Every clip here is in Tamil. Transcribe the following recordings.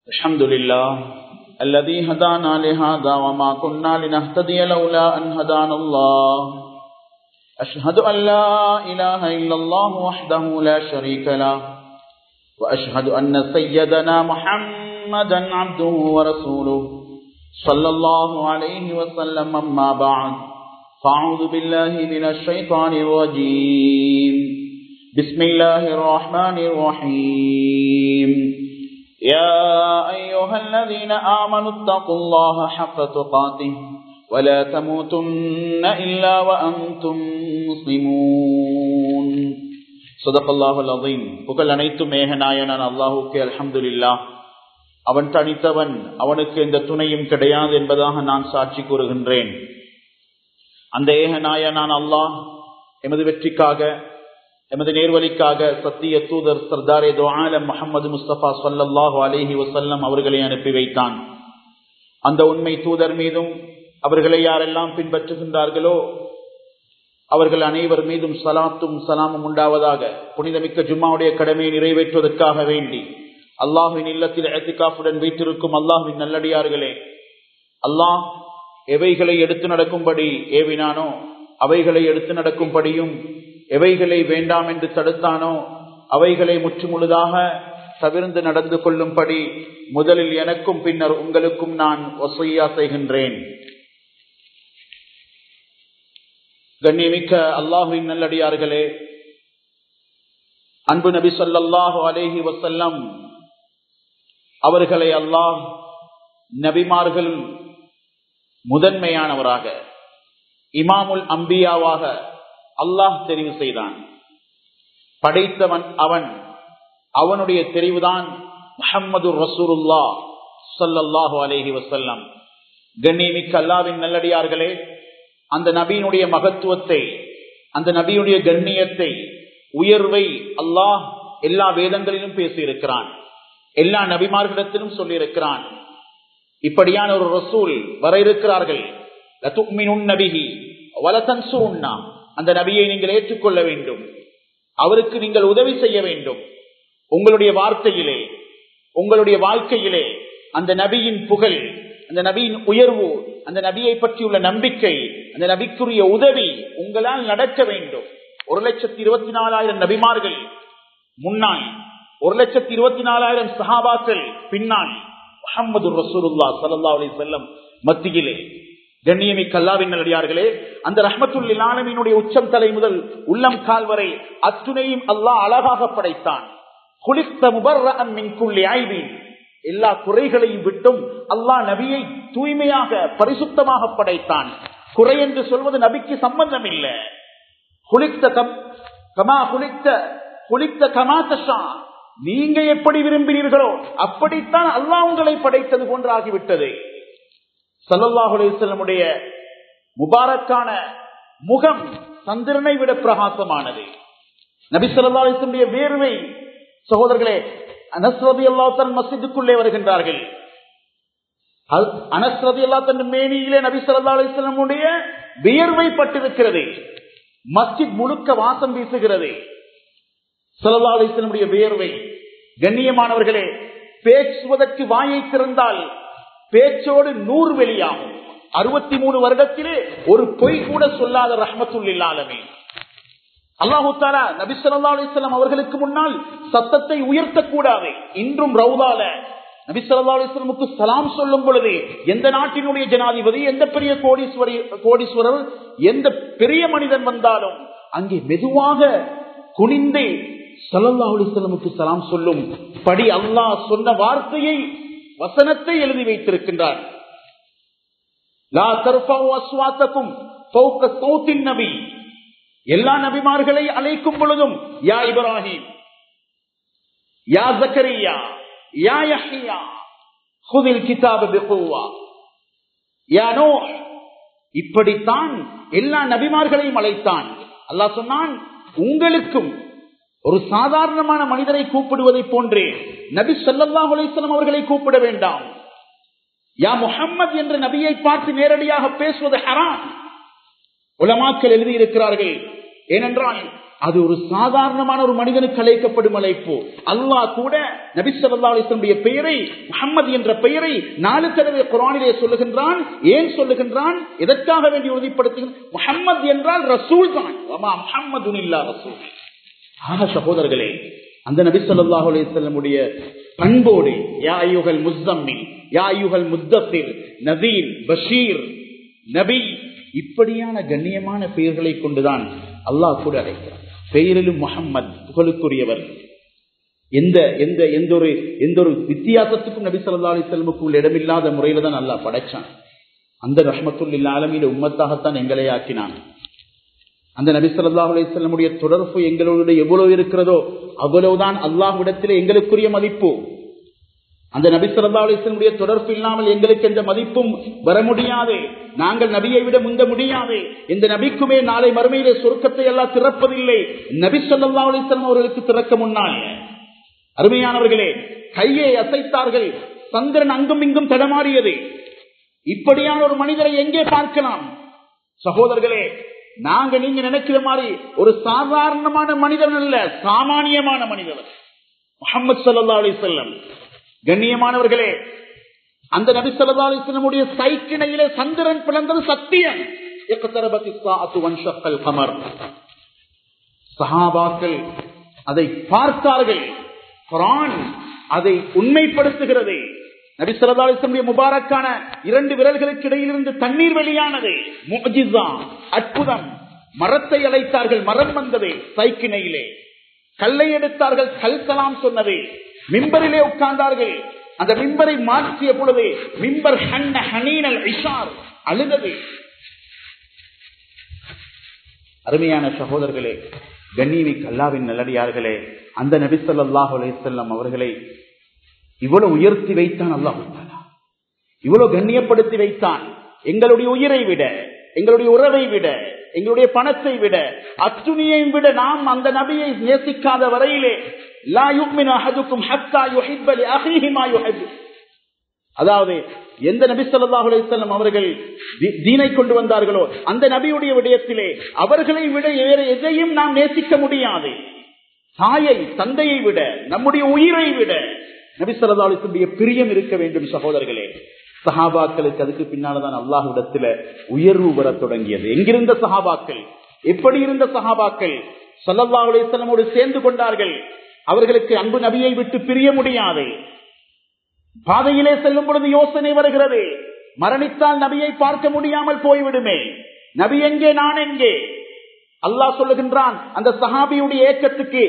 الحمد لله الذي هدانا لهذا وما كنا لنهتدي لولا أن هدانا الله أشهد أن لا إله إلا الله وحده لا شريك له وأشهد أن سيدنا محمدا عبده ورسوله صلى الله عليه وسلم أما بعد فأعوذ بالله من الشيطان الرجيم بسم الله الرحمن الرحيم يا أيها الذين آمنوا اتقوا الله حق تقاته ولا تموتن إلا وأنتم مسلمون صدق الله العظيم புகழ் அனைத்தும் மேகநாயனான் அல்லாஹுக்கு அல்ஹம்துலில்லா அவன் தனித்தவன் அவனுக்கு எந்த துணையும் கிடையாது என்பதாக நான் சாட்சி கூறுகின்றேன் அந்த ஏகநாயனான் அல்லாஹ் எமது வெற்றிக்காக எமது நேர்வழிக்காக சத்திய தூதர் சர்தாரே துஆலம் முகமது முஸ்தபா சல்லாஹு அலேஹி வசல்லம் அவர்களை அனுப்பி வைத்தான் அந்த உண்மை தூதர் மீதும் அவர்களை யாரெல்லாம் பின்பற்றுகின்றார்களோ அவர்கள் அனைவர் மீதும் சலாத்தும் சலாமும் உண்டாவதாக புனிதமிக்க ஜும்மாவுடைய கடமையை நிறைவேற்றுவதற்காக வேண்டி அல்லாஹுவின் இல்லத்தில் ஏத்திகாஃபுடன் வீட்டிருக்கும் அல்லாஹுவின் நல்லடியார்களே அல்லாஹ் எவைகளை எடுத்து நடக்கும்படி ஏவினானோ அவைகளை எடுத்து நடக்கும்படியும் எவைகளை வேண்டாம் என்று தடுத்தானோ அவைகளை முற்றுமுழுதாக தவிர்ந்து நடந்து கொள்ளும்படி முதலில் எனக்கும் பின்னர் உங்களுக்கும் நான் ஒசையா செய்கின்றேன் கண்ணியமிக்க அல்லாஹுவின் நல்லடியார்களே அன்பு நபி சொல்லாஹு அலேஹி வசல்லம் அவர்களை அல்லாஹ் நபிமார்கள் முதன்மையானவராக இமாமுல் அம்பியாவாக அல்லாஹ் தெரிவு செய்தான் படைத்தவன் அவன் அவனுடைய தெரிவுதான் முஹம்மது ரசூருல்லா சொல்லல்லாஹு அலேஹி வசல்லம் கண்ணியமிக்க அல்லாவின் நல்லடியார்களே அந்த நபியினுடைய மகத்துவத்தை அந்த நபியுடைய கண்ணியத்தை உயர்வை அல்லாஹ் எல்லா வேதங்களிலும் பேசியிருக்கிறான் எல்லா நபிமார்களிடத்திலும் சொல்லியிருக்கிறான் இப்படியான ஒரு ரசூல் வர இருக்கிறார்கள் நபிகி வலதன்சுன்னா அந்த நபியை நீங்கள் ஏற்றுக்கொள்ள வேண்டும் அவருக்கு நீங்கள் உதவி செய்ய வேண்டும் உங்களுடைய வார்த்தையிலே உங்களுடைய வாழ்க்கையிலே அந்த நபியின் புகழ் அந்த நபியின் உயர்வு அந்த நபியை பற்றியுள்ள நம்பிக்கை அந்த நபிக்குரிய உதவி உங்களால் நடக்க வேண்டும் ஒரு லட்சத்தி இருபத்தி நாலாயிரம் நபிமார்கள் முன்னாள் ஒரு லட்சத்தி இருபத்தி நாலாயிரம் சஹாபாக்கள் பின்னால் முகமது ரசூலுல்லா சல்லா அலி செல்லம் மத்தியிலே கண்ணியமி கல்லாவின் நல்லடியார்களே அந்த ரஹமத்துல்லில் ஆலமினுடைய உச்சம் தலை முதல் உள்ளம் கால் வரை அத்துணையும் அல்லாஹ் அழகாக படைத்தான் குளித்த முபர்மின் ஆய்வின் எல்லா குறைகளையும் விட்டும் அல்லாஹ் நபியை தூய்மையாக பரிசுத்தமாக படைத்தான் குறை என்று சொல்வது நபிக்கு சம்பந்தம் இல்லை குளித்த கமா குளித்த குளித்த கமாத்தஷா நீங்க எப்படி விரும்பினீர்களோ அப்படித்தான் அல்லாஹ் உங்களை படைத்தது போன்றாகிவிட்டது சல்லாஹுடைய முபாரக்கான முகம் சந்திரனை விட பிரகாசமானது நபி சொல்லா அலிஸ்லமுடைய வேர்வை சகோதரர்களே அனஸ்ரதி அல்லா தன் மசிதுக்குள்ளே வருகின்றார்கள் அனஸ்ரதி அல்லா தன் மேனியிலே நபி சொல்லா அலிஸ்லமுடைய வியர்வை பட்டிருக்கிறது மஸ்ஜித் முழுக்க வாசம் வீசுகிறது சல்லா அலிஸ்லமுடைய வியர்வை கண்ணியமானவர்களே பேசுவதற்கு வாயை திறந்தால் பேச்சோடு நூறு வெளியாகும் அறுபத்தி மூணு வருடத்திலே ஒரு பொய் கூட சொல்லாத ரஹமத்துள்ளாலமே அல்லாஹு தாலா நபிசல்லா அலிஸ்லாம் அவர்களுக்கு முன்னால் சத்தத்தை உயர்த்தக்கூடாது இன்றும் ரவுதால நபிசல்லா அலிஸ்லமுக்கு சலாம் சொல்லும் பொழுது எந்த நாட்டினுடைய ஜனாதிபதி எந்த பெரிய கோடீஸ்வரி கோடீஸ்வரர் எந்த பெரிய மனிதன் வந்தாலும் அங்கே மெதுவாக குனிந்து சல்லல்லா அலிஸ்லமுக்கு சலாம் சொல்லும் படி அல்லாஹ் சொன்ன வார்த்தையை வசனத்தை எழுதி வைத்திருக்கின்றார் நபி எல்லா நபிமார்களை அழைக்கும் பொழுதும் யா இப்ராஹிம் யா ஜக்கரியா யா யஹ்யா ஹுதில் கிதாப பிகுவா யா நூஹ் இப்படித்தான் எல்லா நபிமார்களையும் அழைத்தான் அல்லாஹ் சொன்னான் உங்களுக்கும் ஒரு சாதாரணமான மனிதரை கூப்பிடுவதை போன்றே நபி சல்லாஹ் அலிஸ்லாம் அவர்களை கூப்பிட வேண்டாம் யா முஹம்மது என்ற நபியை பார்த்து நேரடியாக பேசுவது ஹராம் உலமாக்கள் எழுதியிருக்கிறார்கள் ஏனென்றால் அது ஒரு சாதாரணமான ஒரு மனிதனுக்கு அழைக்கப்படும் அழைப்பு அல்லாஹ் கூட நபி ஸல்லல்லாஹு அலைஹி வஸல்லம் பெயரை முஹம்மது என்ற பெயரை நாலு தடவை குர்ஆனிலே சொல்லுகின்றான் ஏன் சொல்லுகின்றான் எதற்காக வேண்டி உறுதிப்படுத்துகிறான் முஹம்மது என்றால் ரசூல் தான் வமா முஹம்மதுன் இல்லா ரசூல் ஆக சகோதரர்களே அந்த நபி ஸல்லல்லாஹு அலைஹி வஸல்லமுடைய பண்போடு யா அய்யுஹல் முஸ்தம்மில் யா அய்யுஹல் முத்தஃபிர் நதீர் பஷீர் நபி இப்படியான கண்ணியமான பெயர்களை கொண்டுதான் அல்லாஹ் கூட அழைக்கிறார் பெயரிலும் முகம்மது புகழுக்குரியவர் எந்த எந்த எந்த ஒரு எந்த ஒரு வித்தியாசத்துக்கும் நபி சொல்லா அலி செல்முக்குள் இடமில்லாத முறையில தான் அல்லாஹ் படைச்சான் அந்த ரஹமத்துல் ஆலமியில உம்மத்தாகத்தான் எங்களை ஆக்கினான் அந்த நபி சொல்லா அலி செல்லமுடைய தொடர்பு எங்களோட எவ்வளவு இருக்கிறதோ அவ்வளவுதான் அல்லாஹ்விடத்திலே எங்களுக்குரிய மதிப்பு அந்த நபி சொல்லா அலிஸ்லமுடைய தொடர்பு இல்லாமல் எங்களுக்கு எந்த மதிப்பும் வர முடியாது நாங்கள் நபியை விட முந்த முடியாது இந்த நபிக்குமே நாளை மறுமையிலே சொர்க்கத்தை எல்லாம் திறப்பதில்லை நபி சொல்லா அலிஸ்லாம் அவர்களுக்கு திறக்க முன்னால் அருமையானவர்களே கையை அசைத்தார்கள் சந்திரன் அங்கும் இங்கும் தடமாறியது இப்படியான ஒரு மனிதரை எங்கே பார்க்கலாம் சகோதரர்களே நாங்க நீங்க நினைக்கிற மாதிரி ஒரு சாதாரணமான மனிதன் அல்ல சாமானியமான மனிதர் முகமது சல்லா அலி செல்லம் கண்ணியமானவர்களே அந்த நபி சொல்லா அலிஸ்லமுடைய சைக்கிணையிலே சந்திரன் பிளந்தது சத்தியம் கமர் சஹாபாக்கள் அதை பார்த்தார்கள் குரான் அதை உண்மைப்படுத்துகிறது நபி சொல்லா அலிஸ்லமுடைய முபாரக்கான இரண்டு விரல்களுக்கு இடையிலிருந்து தண்ணீர் வெளியானது முஜிசா அற்புதம் மரத்தை அழைத்தார்கள் மரம் வந்தது சைக்கிணையிலே கல்லை எடுத்தார்கள் கல் கலாம் சொன்னது மிம்பரிலே உட்கார்ந்தார்கள் அந்த மிம்பரை மாற்றிய பொழுது மிம்பர் ஹன்ன ஹனீனல் இஷார் அழுதது அருமையான சகோதரர்களே கண்ணியமி கல்லாவின் நல்லடியார்களே அந்த நபி சொல்லாஹ் அலையம் அவர்களை இவ்வளவு உயர்த்தி வைத்தான் அல்லாஹ் இவ்வளவு கண்ணியப்படுத்தி வைத்தான் எங்களுடைய உயிரை விட எங்களுடைய உறவை விட எங்களுடைய பணத்தை விட அத்துணியை விட நாம் அந்த நபியை நேசிக்காத வரையிலே அதாவது எந்த நபி சொல்லாஹு அலிசல்லம் அவர்கள் தீனை கொண்டு வந்தார்களோ அந்த நபியுடைய விடயத்திலே அவர்களை விட வேற எதையும் நாம் நேசிக்க முடியாது தாயை தந்தையை விட நம்முடைய உயிரை விட நபி சொல்லா அலிசல்லுடைய பிரியம் இருக்க வேண்டும் சகோதரர்களே சஹாபாக்களுக்கு அதுக்கு பின்னால்தான் அல்லாஹுடத்துல உயர்வு வர தொடங்கியது எங்கிருந்த சஹாபாக்கள் எப்படி இருந்த சஹாபாக்கள் சல்லல்லா அலிஸ்லமோடு சேர்ந்து கொண்டார்கள் அவர்களுக்கு அன்பு நபியை விட்டு பிரிய முடியாது பாதையிலே செல்லும் பொழுது யோசனை வருகிறது மரணித்தால் நபியை பார்க்க முடியாமல் போய்விடுமே நபி எங்கே நான் எங்கே அல்லாஹ் சொல்லுகின்றான் அந்த சஹாபியுடைய ஏக்கத்துக்கு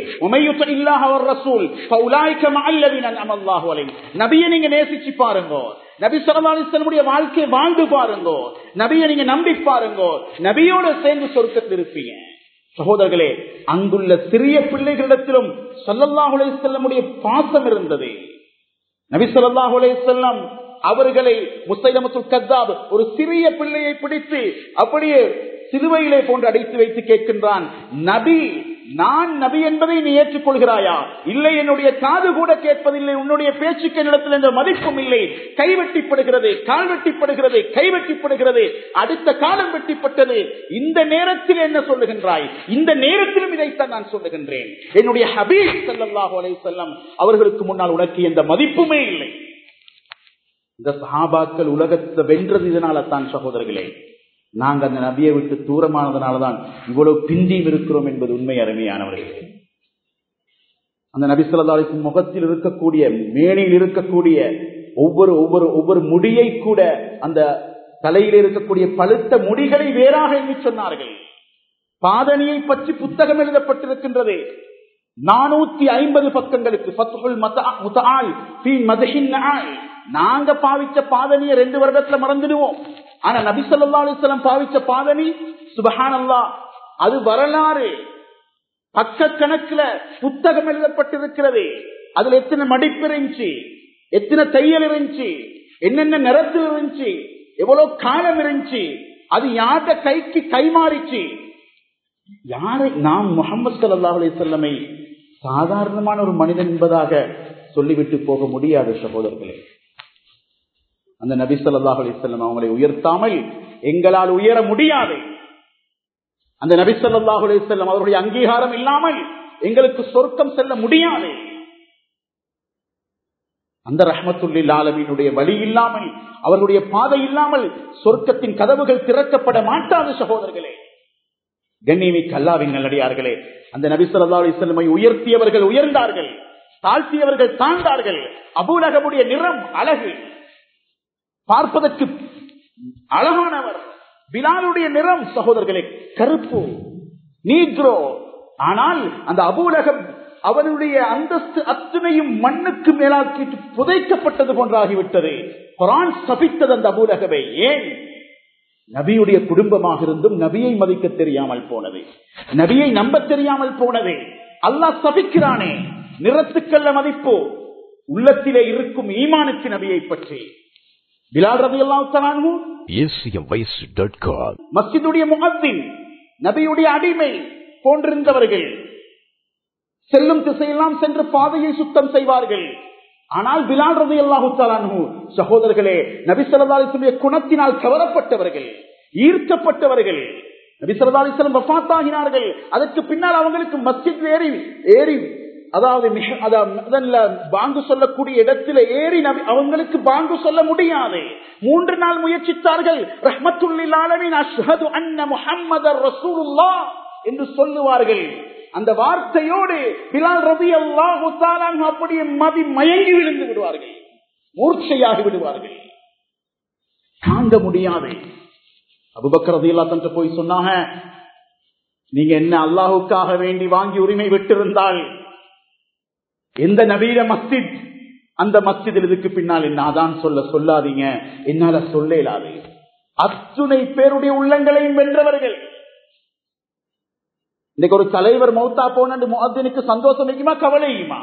நபியை நீங்க நேசிச்சு பாருங்க நபி சரதாலிசனுடைய வாழ்க்கையை வாழ்ந்து பாருங்க நபியை நீங்க நம்பி பாருங்க நபியோட சேர்ந்து சொர்க்கத்தில் இருப்பீங்க சகோதரர்களே அங்குள்ள சிறிய பிள்ளைகளிடத்திலும் சல்லல்லாஹுலே செல்லமுடைய பாசம் இருந்தது நபி சொல்லாஹுலே செல்லம் அவர்களை முசைலமத்துல் கத்தாப் ஒரு சிறிய பிள்ளையை பிடித்து அப்படியே சிலுவையிலே போன்று அடைத்து வைத்து கேட்கின்றான் நபி நான் நபி என்பதை நீ ஏற்றுக்கொள்கிறாயா இல்லை என்னுடைய காது கூட கேட்பதில்லை உன்னுடைய பேச்சுக்கு என்னிடத்தில் என்ற மதிப்பும் இல்லை கைவெட்டிப்படுகிறது கால் வெட்டிப்படுகிறது கைவெட்டிப்படுகிறது அடுத்த காலம் வெட்டிப்பட்டது இந்த நேரத்தில் என்ன சொல்லுகின்றாய் இந்த நேரத்திலும் இதைத்தான் நான் சொல்லுகின்றேன் என்னுடைய ஹபீப் சல்லாஹூ அலை செல்லம் அவர்களுக்கு முன்னால் உனக்கு எந்த மதிப்புமே இல்லை இந்த சஹாபாக்கள் உலகத்தை வென்றது இதனால தான் சகோதரர்களே நாங்க அந்த நபியை விட்டு தூரமானதுனாலதான் இவ்வளவு பிந்தியும் இருக்கிறோம் என்பது உண்மை அருமையானவர்களே அந்த நபி சொல்லி முகத்தில் இருக்கக்கூடிய மேனியில் இருக்கக்கூடிய ஒவ்வொரு ஒவ்வொரு ஒவ்வொரு முடியை கூட அந்த தலையில் இருக்கக்கூடிய பழுத்த முடிகளை வேறாக எண்ணி சொன்னார்கள் பாதனியை பற்றி புத்தகம் எழுதப்பட்டிருக்கின்றது நானூத்தி ஐம்பது பக்கங்களுக்கு நாங்க பாவிச்ச பாதனியை ரெண்டு வருடத்துல மறந்துடுவோம் ஆனா நபி சொல்லா அலிஸ்லாம் பாவிச்ச பாதனி சுபஹான் அல்லா அது வரலாறு பக்க கணக்குல புத்தகம் எழுதப்பட்டிருக்கிறது அதுல எத்தனை மடிப்பு இருந்துச்சு எத்தனை தையல் இருந்துச்சு என்னென்ன நிறத்தில் இருந்துச்சு எவ்வளவு காலம் இருந்துச்சு அது யார்ட கைக்கு கை மாறிச்சு யாரை நாம் முகமது சல்லா அலிசல்லமை சாதாரணமான ஒரு மனிதன் என்பதாக சொல்லிவிட்டு போக முடியாது சகோதரர்களே அந்த நபி சொல்லாஹ் அலிசல்லம் அவங்களை உயர்த்தாமல் எங்களால் உயர முடியாது அந்த நபி ஸல்லல்லாஹு அலைஹி வஸல்லம் அவருடைய அங்கீகாரம் இல்லாமல் எங்களுக்கு சொர்க்கம் செல்ல முடியாது அந்த ரஹமத்துல்லில் ஆலமீனுடைய வழி இல்லாமல் அவர்களுடைய பாதை இல்லாமல் சொர்க்கத்தின் கதவுகள் திறக்கப்பட மாட்டாது சகோதரர்களே கண்ணியமிக்க அல்லாவின் நல்லடியார்களே அந்த நபி ஸல்லல்லாஹு அலைஹி வஸல்லமை உயர்த்தியவர்கள் உயர்ந்தார்கள் தாழ்த்தியவர்கள் தாழ்ந்தார்கள் அபூலகமுடைய நிறம் அழகு பார்ப்பதற்கு அழகானவர் பிலாலுடைய நிறம் சகோதரர்களே கருப்பு நீக்ரோ ஆனால் அந்த அபூலகம் அவனுடைய அந்தஸ்து அத்தனையும் மண்ணுக்கு மேலாக்கிட்டு புதைக்கப்பட்டது போன்றாகிவிட்டது குரான் சபித்தது அந்த அபூலகவை ஏன் நபியுடைய குடும்பமாக இருந்தும் நபியை மதிக்க தெரியாமல் போனது நபியை நம்ப தெரியாமல் போனது அல்லாஹ் சபிக்கிறானே நிறத்துக்கல்ல மதிப்பு உள்ளத்திலே இருக்கும் ஈமானுக்கு நபியை பற்றி பிலால் ரவி அல்லாஹ் acmvoice.com மஸ்ஜிதுடைய முகத்தின் நபியுடைய அடிமை போன்றிருந்தவர்கள் செல்லும் திசையெல்லாம் சென்று பாதையை சுத்தம் செய்வார்கள் ஆனால் பிலால் ரதி அல்லாஹு சகோதரர்களே நபி ஸல்லல்லாஹு அலைஹி வஸல்லம் குணத்தினால் கவரப்பட்டவர்கள் ஈர்க்கப்பட்டவர்கள் நபி ஸல்லல்லாஹு அலைஹி வஸல்லம் வஃபாத்தாகினார்கள் அதற்கு பின்னால் அவங்களுக்கு மஸ்ஜித் ஏறி ஏறி அதாவது மிக- அதாவது முதல்ல பாங்கு சொல்லக்கூடிய இடத்துல ஏறி நபி- அவங்களுக்கு பாங்கு சொல்ல முடியாது மூன்று நாள் முயற்சித்தார்கள் ரஹ்மத்துல்லில் ஆலமீன் அஷ்ஹது அன்ன முஹம்மதர் ரசூலுல்லாஹ் என்று சொல்லுவார்கள் அந்த வார்த்தையோடு பிலால் ரவி அல்லாஹு அப்படியே மதி மயங்கி விழுந்து விடுவார்கள் மூர்ச்சையாகி விடுவார்கள் தாங்க முடியாது அபுபக்கர் ரதியல்லா தன்ட்ட போய் சொன்னாங்க நீங்க என்ன அல்லாஹுக்காக வேண்டி வாங்கி உரிமை விட்டிருந்தால் எந்த நபீர மஸ்ஜித் அந்த மஸ்ஜிதில் இதுக்கு பின்னால் என்ன அதான் சொல்ல சொல்லாதீங்க என்னால சொல்ல இயலாது அத்துணை பேருடைய உள்ளங்களையும் வென்றவர்கள் இன்னைக்கு ஒரு தலைவர் மௌத்தா போன முகத்தினுக்கு சந்தோஷம் வைக்குமா கவலையுமா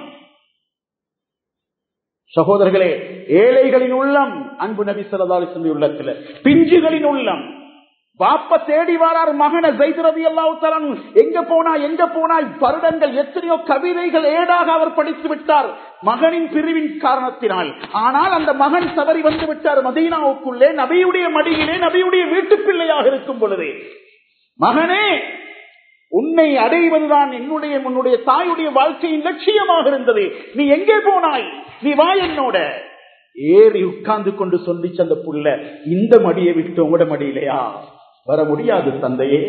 சகோதரர்களே ஏழைகளின் உள்ளம் அன்பு நபி சொல்லி உள்ளத்துல பிஞ்சுகளின் உள்ளம் பாப்ப தேடி வாரார் மகன ஜெய்திரதி எல்லாம் எங்க போனா எங்க போனால் வருடங்கள் எத்தனையோ கவிதைகள் ஏடாக அவர் படித்து விட்டார் மகனின் பிரிவின் காரணத்தினால் ஆனால் அந்த மகன் தவறி வந்து விட்டார் மதீனாவுக்குள்ளே நபியுடைய மடியிலே நபியுடைய வீட்டு பிள்ளையாக இருக்கும் பொழுது மகனே உன்னை அடைவதுதான் என்னுடைய உன்னுடைய தாயுடைய வாழ்க்கையின் லட்சியமாக இருந்தது நீ எங்கே போனாய் நீ வா என்னோட ஏறி உட்கார்ந்து கொண்டு சொல்லி அந்த புள்ள இந்த மடியை விட்டு உங்களோட மடியிலையா வர முடியாது தந்தையே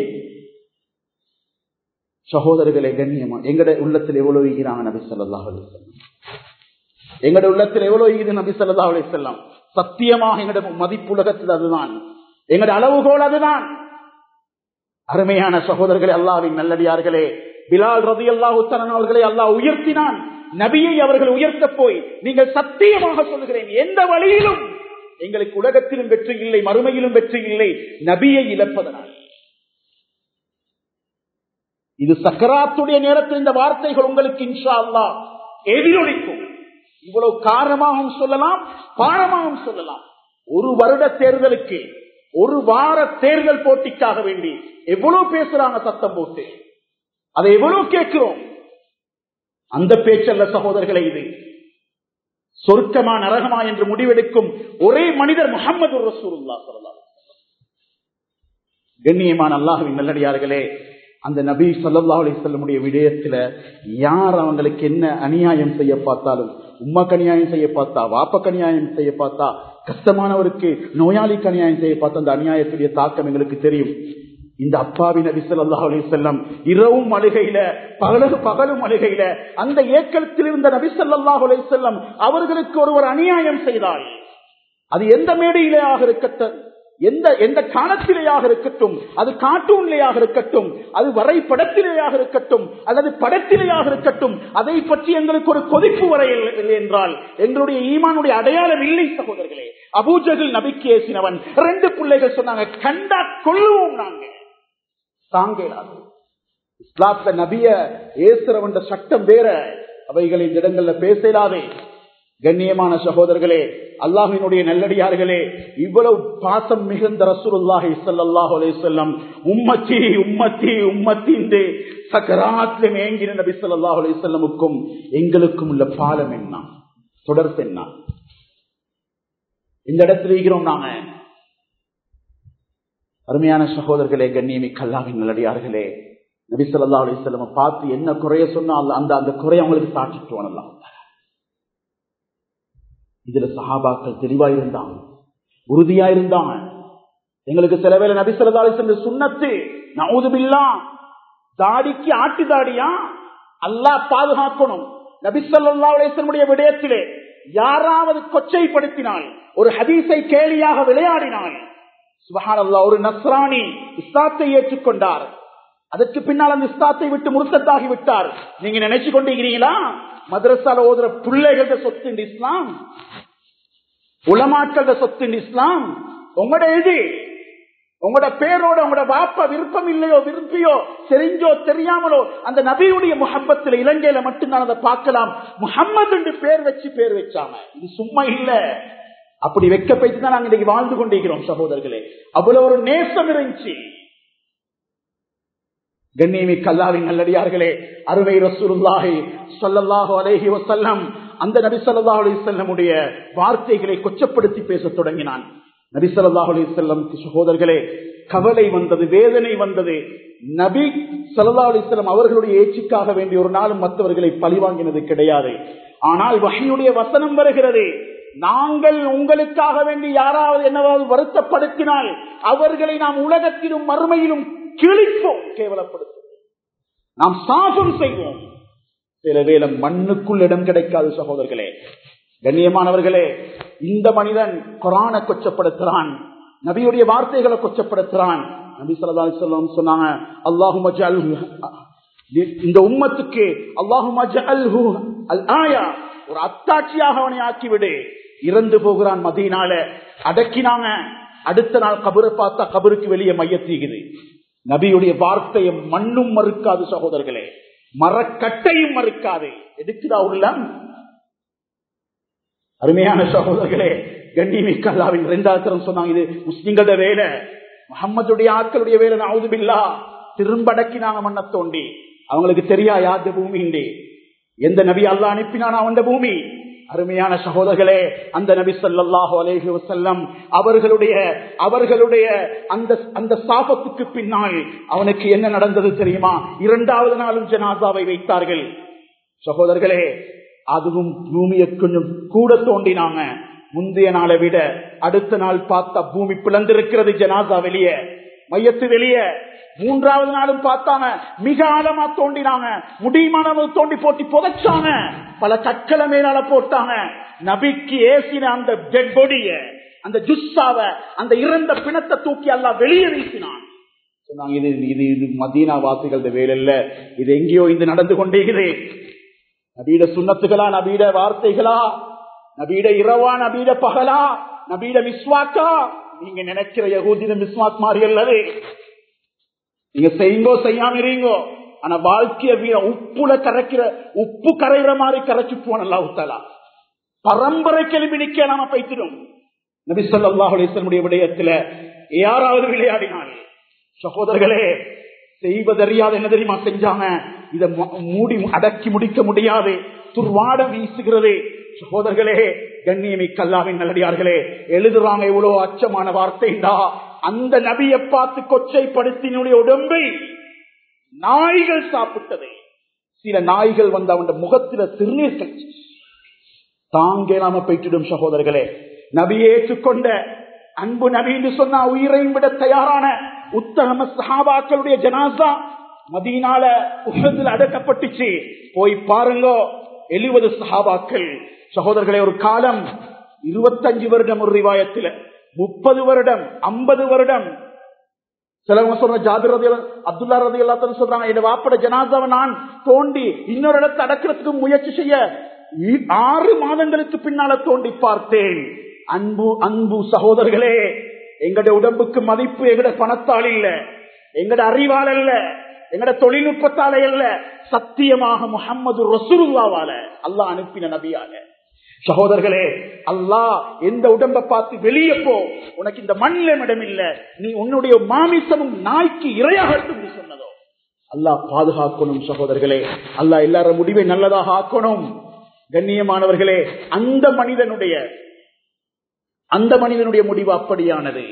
சகோதரர்களே கண்ணியமா எங்கட உள்ளத்தில் எவ்வளவு ஈகிறாங்க நபி ஸல்லல்லாஹு அலைஹி வஸல்லம் எங்கட உள்ளத்தில் எவ்வளவு ஈகுது நபி ஸல்லல்லாஹு அலைஹி வஸல்லம் சத்தியமாக எங்கட மதிப்புலகத்தில் அதுதான் எங்கட அளவுகோல் அதுதான் அருமையான சகோதரர்களே அல்லாவின் நல்லடியார்களே பிலால் ரதி அல்லாஹு அவர்களை அல்லாஹ் உயர்த்தினான் நபியை அவர்கள் உயர்த்த போய் நீங்கள் சத்தியமாக சொல்லுகிறேன் எந்த வழியிலும் எங்களுக்கு உலகத்திலும் வெற்றி இல்லை மறுமையிலும் வெற்றி இல்லை நபியை இழப்பதனால் இது சக்கராத்துடைய நேரத்தில் இந்த வார்த்தைகள் உங்களுக்கு இன்ஷா அல்லாஹ் எதிரொலிக்கும் இவ்வளவு காரணமாகவும் சொல்லலாம் பாரமாகவும் சொல்லலாம் ஒரு வருட தேர்தலுக்கு ஒரு வார தேர்தல் போட்டிக்காக வேண்டி எவ்வளவு பேசுறாங்க சத்தம் போட்டு அதை எவ்வளவு கேட்கிறோம் அந்த பேச்சல்ல சகோதரர்களை இது சொர்க்கமா நரகமா என்று முடிவெடுக்கும் ஒரே மனிதர் முகமது ரசூலுல்லா ஸல்லல்லாஹு அலைஹி வஸல்லம். கண்ணியமான அல்லாஹ்வின் நல்லடியார்களே அந்த நபி ஸல்லல்லாஹு அலைஹி வஸல்லமுடைய விடயத்துல யார் அவங்களுக்கு என்ன அநியாயம் செய்ய பார்த்தாலும் உம்மாக்கு அநியாயம் செய்ய பார்த்தா வாப்பக்கு அநியாயம் செய்ய பார்த்தா கஷ்டமானவருக்கு நோயாளிக்கு அநியாயம் செய்ய பார்த்தா அந்த அநியாயத்துடைய தாக்கம் எங்களுக்கு தெரியும் இந்த அப்பாவி நபி ஸல்லல்லாஹு அலைஹி வஸல்லம் இரவும் அழுகையில பகலும் பகலும் அழுகையில அந்த ஏக்கத்தில் இருந்த நபி ஸல்லல்லாஹு அலைஹி வஸல்லம் அவர்களுக்கு ஒருவர் அநியாயம் செய்தால் அது எந்த மேடையிலேயாக இருக்கட்டும் எந்த எந்த காலத்திலேயாக இருக்கட்டும் அது கார்ட்டூன்லேயாக இருக்கட்டும் அது வரைபடத்திலேயாக இருக்கட்டும் அல்லது படத்திலேயாக இருக்கட்டும் அதை பற்றி எங்களுக்கு ஒரு கொதிப்பு வரையில்லை என்றால் எங்களுடைய ஈமானுடைய அடையாளம் இல்லை சகோதரர்களே அபூஜகில் நபிக்கு ஏசினவன் ரெண்டு பிள்ளைகள் சொன்னாங்க கண்டா கொள்ளுவோம் நாங்க தாங்க இயலாது. இஸ்லாத்துல நபிய ஏசுறவன் சட்டம் வேற அவைகளை இந்த இடங்கள்ல பேசலாதே கண்ணியமான சகோதரர்களே அல்லாஹினுடைய நல்லடியார்களே இவ்வளவு பாசம் மிகுந்த ரசூலுல்லாஹி ஸல்லல்லாஹு அலைஹி வஸல்லம் உம்மத்தி உம்மத்தி உம்மத்தி என்று சக்கராத்திலே மேங்கின நபி ஸல்லல்லாஹு அலைஹி வஸல்லமுக்கும் எங்களுக்கும் உள்ள பாலம் என்ன தொடர்பு என்ன இந்த இடத்துல இருக்கிறோம் நாங்க அருமையான சகோதரர்களே கண்ணியமி கல்லாவின் நல்லடியார்களே நபி சொல்லா அலிஸ்லம் பார்த்து என்ன குறைய சொன்னா அந்த அந்த குறைய அவங்களுக்கு தாக்கிட்டு வரலாம் இதுல சஹாபாக்கள் தெளிவா இருந்தாங்க உறுதியா இருந்தாங்க எங்களுக்கு சில வேலை நபி சொல்லா அலிஸ்லம் சுண்ணத்து நவுதுபில்லா தாடிக்கு ஆட்டு தாடியா அல்லாஹ் பாதுகாக்கணும் நபி சொல்லா அலிஸ்லமுடைய விடயத்திலே யாராவது கொச்சைப்படுத்தினால் ஒரு ஹதீஸை கேலியாக விளையாடினால் சுபஹானல்லா ஒரு நஸ்ரானி இஸ்லாத்தை ஏற்றுக்கொண்டார் அதற்கு பின்னால் அந்த இஸ்லாத்தை விட்டு முருத்தத்தாகி விட்டார் நீங்க நினைச்சு கொண்டிருக்கிறீங்களா மதரசால ஓதுற பிள்ளைகள சொத்து இஸ்லாம் உலமாக்கள சொத்து இஸ்லாம் உங்களோட இது உங்களோட பேரோட உங்களோட வாப்ப விருப்பம் இல்லையோ விரும்பியோ தெரிஞ்சோ தெரியாமலோ அந்த நபியுடைய முகப்பத்தில் இலங்கையில மட்டும்தான் அதை பார்க்கலாம் முகம்மது என்று பேர் வச்சு பேர் வச்சாங்க இது சும்மா இல்ல அப்படி வைக்க போயிட்டு தான் நாங்க இன்னைக்கு வாழ்ந்து கொண்டிருக்கிறோம் சகோதரர்களே அவ்வளவு ஒரு நேசம் இருந்துச்சு கண்ணியமி கல்லாவின் நல்லடியார்களே அருமை ரசூலுல்லாஹி சொல்லல்லாஹு அலேஹி வசல்லம் அந்த நபி சொல்லாஹு அலி செல்லமுடைய வார்த்தைகளை கொச்சப்படுத்தி பேச தொடங்கினான் நபி சொல்லாஹு அலி செல்லம் சகோதரர்களே கவலை வந்தது வேதனை வந்தது நபி சல்லா அலிஸ்லம் அவர்களுடைய ஏச்சுக்காக வேண்டிய ஒரு நாளும் மற்றவர்களை பழிவாங்கினது கிடையாது ஆனால் வகையுடைய வசனம் வருகிறது நாங்கள் உங்களுக்காக வேண்டி யாராவது என்னவாவது வருத்தப்படுத்தினால் அவர்களை நாம் உலகத்திலும் மறுமையிலும் கிழிப்போம் கேவலப்படுத்தும் நாம் சாபம் செய்வோம் சில வேலை மண்ணுக்குள் இடம் கிடைக்காது சகோதரர்களே கண்ணியமானவர்களே இந்த மனிதன் குரான கொச்சப்படுத்துறான் நபியுடைய வார்த்தைகளை கொச்சப்படுத்துறான் நபி சொல்லா சொல்லம் சொன்னாங்க அல்லாஹு இந்த உம்மத்துக்கு அல்லாஹு அல் ஆயா ஒரு அத்தாட்சியாக அவனை ஆக்கிவிடு இறந்து போகிறான் மதியனால அடக்கினாங்க அடுத்த நாள் கபரை பார்த்தா கபருக்கு வெளியே மையத்தீகுது நபியுடைய வார்த்தையை மண்ணும் மறுக்காது சகோதரர்களே மரக்கட்டையும் மறுக்காது எடுக்குதா உள்ளம் அருமையான சகோதரர்களே கண்ணிமிக்க அல்லாவின் இரண்டாவது தரம் சொன்னாங்க இது முஸ்லிம்களோட வேலை முகம்மதுடைய ஆட்களுடைய வேலை நாவுதுபில்லா திரும்படக்கினாங்க மண்ண தோண்டி அவங்களுக்கு தெரியா யாத பூமி எந்த நபி அல்லா அனுப்பினான் அவன் பூமி அருமையான சகோதரர்களே அந்த நபி சொல்லாஹு அலேஹி வசல்லம் அவர்களுடைய அவர்களுடைய அந்த அந்த சாபத்துக்கு பின்னால் அவனுக்கு என்ன நடந்தது தெரியுமா இரண்டாவது நாளும் ஜனாதாவை வைத்தார்கள் சகோதரர்களே அதுவும் பூமியை கொஞ்சம் கூட தோண்டினாங்க முந்தைய நாளை விட அடுத்த நாள் பார்த்தா பூமி பிளந்திருக்கிறது ஜனாதா வெளியே மையத்து வெளியே மூன்றாவது நாளும் பார்த்தாங்க மிக ஆழமா தோண்டினாங்க முடியுமானவங்க தோண்டி போட்டி புதைச்சாங்க பல கற்களை மேலால போட்டாங்க நபிக்கு ஏசின அந்த டெட் பொடிய அந்த ஜுஸ்ஸாவ அந்த இறந்த பிணத்தை தூக்கி அல்லா வெளியே வீசினான் சொன்னாங்க இது இது இது மதீனா வாசிகள வேலை இல்ல இது எங்கேயோ இது நடந்து கொண்டேகிறது நபீட சுண்ணத்துகளா நபீட வார்த்தைகளா நபீட இரவா நபீட பகலா நபீட மிஸ்வாக்கா நீங்க நினைக்கிற யகூதின மிஸ்வாக் மாதிரி அல்லது நீங்க செய்யுங்கோ செய்யாம இருங்கோ ஆனா வாழ்க்கைய வீர உப்புல கரைக்கிற உப்பு கரைகிற மாதிரி கரைச்சு போனல்லா உத்தலா பரம்பரை கேள்வி நிக்க நாம பைத்திடும் நபி சொல்லாஹ் அலிசனுடைய விடயத்துல யாராவது விளையாடினால் சகோதரர்களே செய்வதறியாது என்ன தெரியுமா செஞ்சாங்க இத மூடி அடக்கி முடிக்க முடியாது துர்வாட வீசுகிறது சகோதரர்களே கண்ணியமிக்க அல்லாவின் நல்லடியார்களே எழுதுறாங்க எவ்வளவு அச்சமான வார்த்தைண்டா அந்த நபியை பார்த்து கொச்சைப்படுத்தினுடைய உடம்பை நாய்கள் சாப்பிட்டது சில நாய்கள் வந்து அவன் முகத்தில திருநீர் கட்சி தாங்கேலாம போயிட்டிடும் சகோதரர்களே நபியை ஏற்றுக்கொண்ட அன்பு நபி என்று சொன்னா உயிரையும் விட தயாரான உத்தம சஹாபாக்களுடைய ஜனாசா மதீனால உகத்தில் அடக்கப்பட்டுச்சு போய் பாருங்க எழுபது சஹாபாக்கள் சகோதரர்களே ஒரு காலம் இருபத்தஞ்சு வருடம் ஒரு ரிவாயத்தில் முப்பது வருடம் ஐம்பது வருடம் சிலவங்க சொல்ற ஜாபிர் ரதி அப்துல்லா ரதி எல்லாத்தையும் சொல்றாங்க என் வாப்பட ஜனாதாவை நான் தோண்டி இன்னொரு இடத்தை அடக்கிறதுக்கு முயற்சி செய்ய ஆறு மாதங்களுக்கு பின்னால தோண்டி பார்த்தேன் அன்பு அன்பு சகோதரர்களே எங்கட உடம்புக்கு மதிப்பு எங்கட பணத்தால் இல்ல எங்கட அறிவால் அல்ல எங்கட தொழில்நுட்பத்தால அல்ல சத்தியமாக முகம்மது ரசூலுல்லாவால அல்லாஹ் அனுப்பின நபியாக சகோதரர்களே அல்லாஹ் எந்த உடம்ப பார்த்து வெளியே போ உனக்கு இந்த மண்ணிலும் இடம் இல்ல நீ உன்னுடைய மாமிசமும் நாய்க்கு இரையாகட்டும் சொன்னதோ அல்லாஹ் பாதுகாக்கணும் சகோதரர்களே அல்லாஹ் எல்லார முடிவை நல்லதாக ஆக்கணும் கண்ணியமானவர்களே அந்த மனிதனுடைய அந்த மனிதனுடைய முடிவு அப்படியானது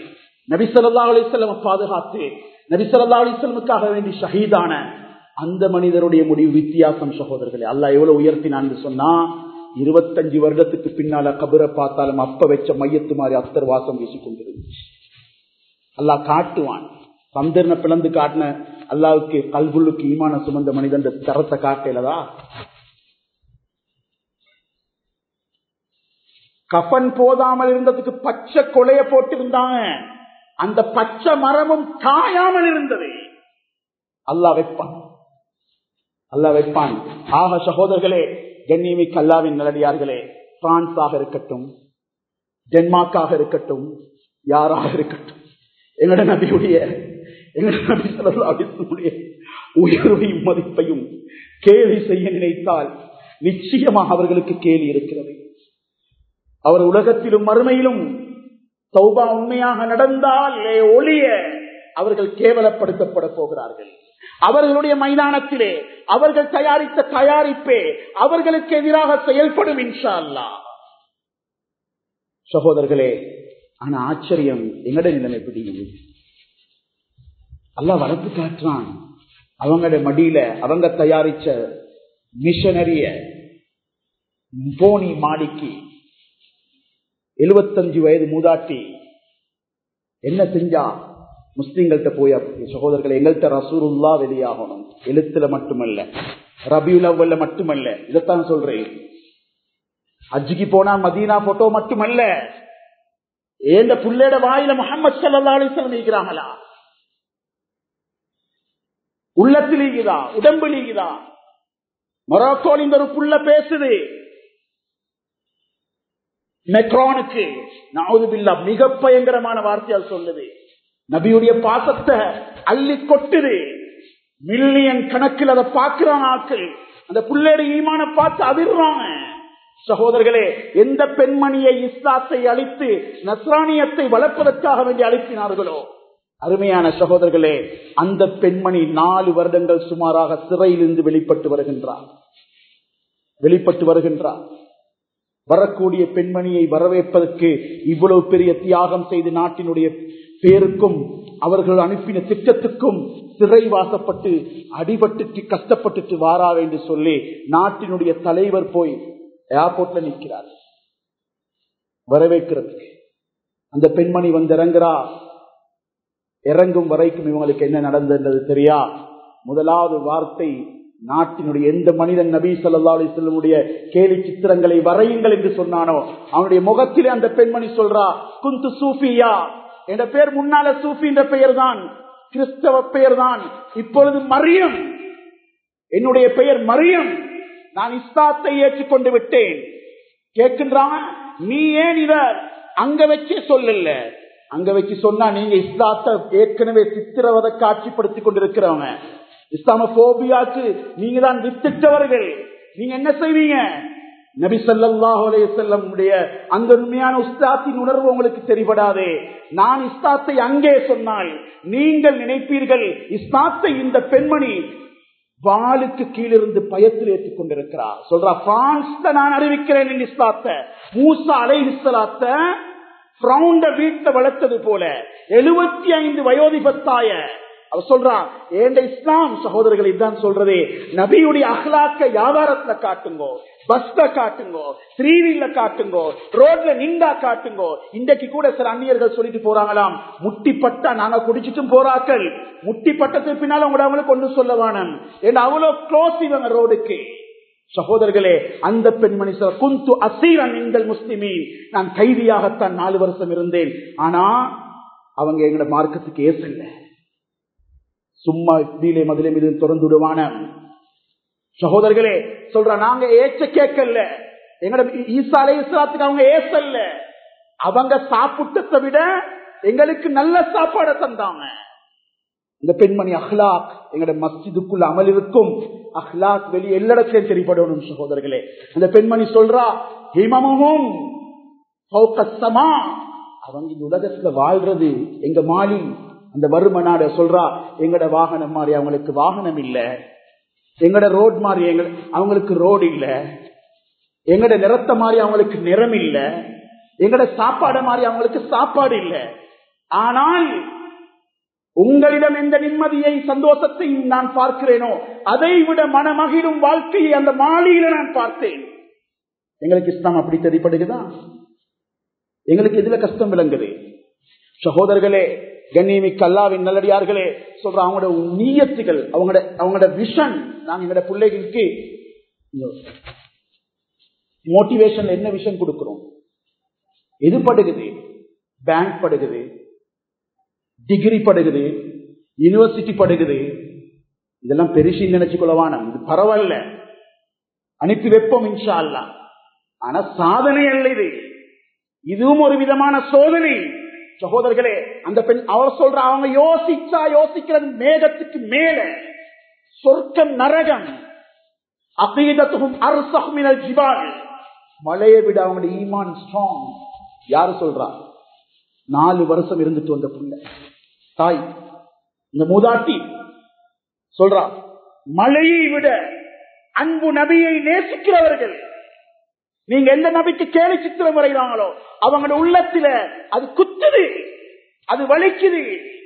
நபிசல்லா அலிஸ்லம் பாதுகாத்து நபிசல்லா அலிஸ்லமுக்காக வேண்டி ஷஹீதான அந்த மனிதருடைய முடிவு வித்தியாசம் சகோதரர்களே அல்ல எவ்வளவு உயர்த்தினான்னு சொன்னா இருபத்தஞ்சு வருடத்துக்கு பின்னால கபரை பார்த்தாலும் அப்ப வச்ச மையத்து மாதிரி அத்தர் வாசம் வீசி கொண்டிருந்துச்சு அல்லாஹ் காட்டுவான் சந்திரனை பிளந்து காட்டின அல்லாவுக்கு கல்புள்ளுக்கு ஈமான சுமந்த மனிதன் தரத்தை காட்டலதா கஃன் போதாமல் இருந்ததுக்கு பச்சை கொலைய போட்டிருந்தாங்க அந்த பச்சை மரமும் காயாமல் இருந்தது அல்லா வைப்பான் அல்லா வைப்பான் ஆக சகோதரர்களே கண்ணியமிக்கு அல்லாவின் நிலடியார்களே பிரான்ஸாக இருக்கட்டும் டென்மார்க்காக இருக்கட்டும் யாராக இருக்கட்டும் எங்கட நபியுடைய எங்கட நபி சொல்லக்கூடிய உயர்வையும் மதிப்பையும் கேலி செய்ய நினைத்தால் நிச்சயமாக அவர்களுக்கு கேலி இருக்கிறது அவர் உலகத்திலும் மறுமையிலும் சௌபா உண்மையாக நடந்தால் ஒளிய அவர்கள் கேவலப்படுத்தப்பட போகிறார்கள் அவர்களுடைய மைதானத்திலே அவர்கள் தயாரித்த தயாரிப்பே அவர்களுக்கு எதிராக செயல்படும் இன்ஷா அல்லா சகோதரர்களே ஆனா ஆச்சரியம் எங்கட நிலைமை பிடிக்குது அல்ல வரப்பு காட்டுறான் அவங்களோட மடியில அவங்க தயாரிச்ச மிஷனரிய போனி மாடிக்கு எழுபத்தஞ்சு வயது மூதாட்டி என்ன செஞ்சா முஸ்லிம்கள்ட்ட போய் சகோதரர்கள் எங்கள்கிட்ட ரசூருல்லா வெளியாகணும் எழுத்துல மட்டுமல்ல ரபியுல் அவ்வல்ல மட்டுமல்ல இதைத்தான் சொல்றேன் அஜிக்கு போனா மதீனா போட்டோ மட்டுமல்ல ஏந்த புள்ளேட வாயில முகமது சல்லா அலிஸ்லம் நீக்கிறாங்களா உள்ளத்தில் ஈகுதா உடம்பு நீக்குதா மொரோக்கோல் இந்த ஒரு புள்ள பேசுது மெக்ரானுக்கு நாவுதுபில்லா மிக பயங்கரமான வார்த்தையால் சொல்லுது நபியுடைய பாசத்தை அள்ளி கொட்டுது மில்லியன் கணக்கில் அதை பார்க்கிறான் ஆட்கள் அந்த புள்ளேடு ஈமான பார்த்து அதிர்றாங்க சகோதரர்களே எந்த பெண்மணியை இஸ்லாத்தை அழித்து நஸ்ரானியத்தை வளர்ப்பதற்காக வேண்டி அழுத்தினார்களோ அருமையான சகோதரர்களே அந்த பெண்மணி நாலு வருடங்கள் சுமாராக சிறையிலிருந்து வெளிப்பட்டு வருகின்றார் வெளிப்பட்டு வருகின்றார் வரக்கூடிய பெண்மணியை வரவேற்பதற்கு இவ்வளவு பெரிய தியாகம் செய்து நாட்டினுடைய பேருக்கும் அவர்கள் அனுப்பின திட்டத்துக்கும் சிறை வாசப்பட்டு அடிபட்டு கஷ்டப்பட்டுட்டு வாரா என்று சொல்லி நாட்டினுடைய தலைவர் போய் ஏர்போர்ட்ல நிற்கிறார் வரவேற்கிறதுக்கு அந்த பெண்மணி வந்து இறங்குறா இறங்கும் வரைக்கும் இவங்களுக்கு என்ன நடந்தது தெரியா முதலாவது வார்த்தை நாட்டினுடைய எந்த மனிதன் நபி சொல்லா அலிஸ்லமுடைய கேலி சித்திரங்களை வரையுங்கள் என்று சொன்னானோ அவனுடைய முகத்திலே அந்த பெண்மணி சொல்றா குந்து சூஃபியா என்ற பெயர் முன்னால சூஃபி என்ற பெயர் தான் கிறிஸ்தவ பெயர் தான் இப்பொழுது மரியம் என்னுடைய பெயர் மரியம் நான் இஸ்லாத்தை ஏற்றுக்கொண்டு விட்டேன் கேட்கின்றான் நீ ஏன் இத அங்க வச்சே சொல்லல அங்க வச்சு சொன்னா நீங்க இஸ்லாத்தை ஏற்கனவே சித்திரவதை காட்சிப்படுத்திக் கொண்டிருக்கிறவங்க இஸ்லாமோபியாக்கு நீங்க தான் வித்திட்டவர்கள் நீங்க என்ன செய்வீங்க நபி சல்லாஹ் செல்லமுடைய அந்த உண்மையான உஸ்தாத்தின் உணர்வு உங்களுக்கு தெரிபடாதே நான் இஸ்லாத்தை அங்கே சொன்னால் நீங்கள் நினைப்பீர்கள் இஸ்லாத்தை இந்த பெண்மணி வாளுக்கு கீழிருந்து பயத்தில் ஏற்றுக் கொண்டிருக்கிறார் சொல்றா பிரான்ஸ்ல நான் அறிவிக்கிறேன் என்று இஸ்லாத்த மூசா அலை இஸ்லாத்த பிரவுண்ட வீட்டை வளர்த்தது போல எழுபத்தி ஐந்து வயோதிபத்தாய அவ சொல்றான் ஏண்ட இஸ்லாம் சகோதரர்கள் இதுதான் சொல்றதே நபியுடைய அஹ்லாக்க வியாபாரத்துல காட்டுங்கோ பஸ்ல காட்டுங்கோ த்ரீவீல்ல காட்டுங்கோ ரோட்ல நின்றா காட்டுங்கோ இன்றைக்கு கூட சில அந்நியர்கள் சொல்லிட்டு போறாங்களாம் முட்டிப்பட்டா நாங்க குடிச்சிட்டும் போறாக்கள் முட்டிப்பட்டதுக்கு பின்னால உங்களை அவங்களுக்கு கொண்டு சொல்ல வேணும் ஏன்னா அவ்வளவு க்ளோஸ் இவங்க ரோடுக்கு சகோதரர்களே அந்த பெண்மணி சொல்ல குந்து அசீரன் எங்கள் முஸ்லிமி நான் கைதியாகத்தான் நாலு வருஷம் இருந்தேன் ஆனா அவங்க எங்களோட மார்க்கத்துக்கு ஏசல்ல சும்மா கீழே மதிலே மீது திறந்து விடுவான சகோதரர்களே சொல்ற நாங்க ஏச்ச கேட்கல எங்கட ஈசா அலை இஸ்லாத்துக்கு அவங்க ஏசல்ல அவங்க சாப்பிட்டதை விட எங்களுக்கு நல்ல சாப்பாடை தந்தாங்க இந்த பெண்மணி அஹ்லாக் எங்கட மஸ்ஜிதுக்குள்ள அமல் இருக்கும் அஹ்லாக் வெளியே எல்லா இடத்திலையும் தெரியப்படணும் சகோதரர்களே அந்த பெண்மணி சொல்றா ஹிமமும் அவங்க இந்த உலகத்துல வாழ்றது எங்க மாலி அந்த வறும நாட சொல்றா எங்கட வாகனம் மாதிரி அவங்களுக்கு வாகனம் இல்ல எங்கட ரோட் மாதிரி எங்க அவங்களுக்கு ரோடு இல்ல எங்கட நிறத்த மாதிரி அவங்களுக்கு நிறம் இல்ல எங்கட சாப்பாடு மாதிரி அவங்களுக்கு சாப்பாடு இல்ல ஆனால் உங்களிடம் எந்த நிம்மதியை சந்தோஷத்தை நான் பார்க்கிறேனோ அதை விட மனமகிழும் வாழ்க்கையை அந்த மாலையில நான் பார்த்தேன் எங்களுக்கு இஸ்லாம் அப்படி தெரிப்படுகிறதா எங்களுக்கு எதுல கஷ்டம் விளங்குது சகோதரர்களே கண்ணியமிக்க அல்லாவின் நல்லடியார்களே சொல்ற அவங்களோட நீயத்துகள் அவங்களோட அவங்களோட விஷன் நாங்க எங்களோட பிள்ளைகளுக்கு மோட்டிவேஷன் என்ன விஷயம் கொடுக்கிறோம் எது படுகுது பேங்க் படுகுது டிகிரி படுகுது யூனிவர்சிட்டி படுகுது இதெல்லாம் பெருசு நினைச்சுக்கொள்ளவான இது பரவாயில்ல அனுப்பி வைப்போம் இன்ஷா அல்லா ஆனா சாதனை அல்ல இது இதுவும் ஒரு விதமான சோதனை சகோதரர்களே அந்த பெண் அவர் சொல்ற அவங்க யோசிச்சா யோசிக்கிறது மேகத்துக்கு மேல சொர்க்கம் நரகம் அகீதத்துக்கும் அரசகுமினல் ஜிபால் மழையை விட அவங்களுடைய ஈமான் ஸ்ட்ராங் யாரு சொல்றா நாலு வருஷம் இருந்துட்டு வந்த புள்ள தாய் இந்த மூதாட்டி சொல்றா மழையை விட அன்பு நபியை நேசிக்கிறவர்கள் நீங்க எந்த நபிக்கு கேலி சித்திரம் வரைகிறாங்களோ அவங்களோட உள்ளத்துல அது குத்துது அது வலிக்குது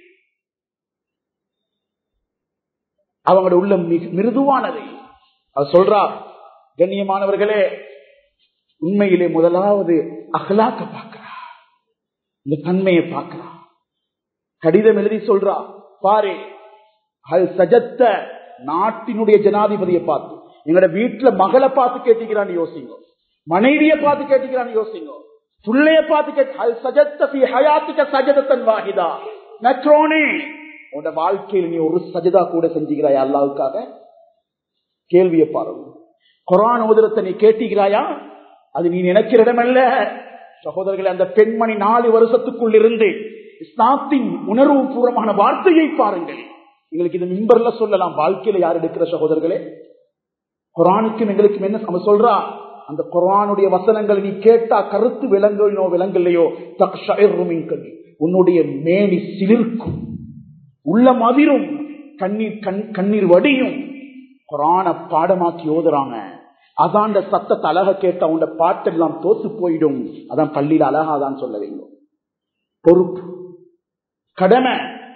அவங்களோட உள்ளம் மிருதுவானது அது சொல்றா கண்ணியமானவர்களே உண்மையிலே முதலாவது அகலாக்க பார்க்கிறா இந்த தன்மையை பார்க்கிறா கடிதம் எழுதி சொல்றா பாரு அது சஜத்த நாட்டினுடைய ஜனாதிபதியை பார்த்து எங்களோட வீட்டுல மகளை பார்த்து கேட்டுக்கிறான்னு யோசிங்க மனைவியை பார்த்து கேட்டுக்கிறான்னு யோசிங்க புள்ளைய பார்த்து கேட்டு சஜதத்தன் வாகிதா மெட்ரோனே உன்னோட வாழ்க்கையில் நீ ஒரு சஜதா கூட செஞ்சுக்கிறாய் அல்லாவுக்காக கேள்வியை பாருங்க குரான் உதரத்தை நீ கேட்டுக்கிறாயா அது நீ நினைக்கிற இடமல்ல சகோதரர்களே அந்த பெண்மணி நாலு வருஷத்துக்குள் இருந்து இஸ்லாத்தின் உணர்வு பூர்வமான வார்த்தையை பாருங்கள் எங்களுக்கு இது மின்பர்ல சொல்லலாம் வாழ்க்கையில யார் எடுக்கிற சகோதரர்களே குரானுக்கும் எங்களுக்கும் என்ன அவன் சொல்றா அந்த குரானுடைய வசனங்களை நீ கேட்டா கருத்து விலங்கலையோ விலங்கலையோ தக்ஷருமின் உன்னுடைய மேனி சிலிர்க்கும் உள்ள மதிரும் கண்ணீர் கண் கண்ணீர் வடியும் குரான பாடமாக்கி ஓதுறாங்க அதான் அந்த சத்தத்தை அழக கேட்ட உண்ட பாட்டெல்லாம் தோத்து போயிடும் அதான் பள்ளியில அழகாதான் சொல்ல வேண்டும் பொறுப்பு கடமை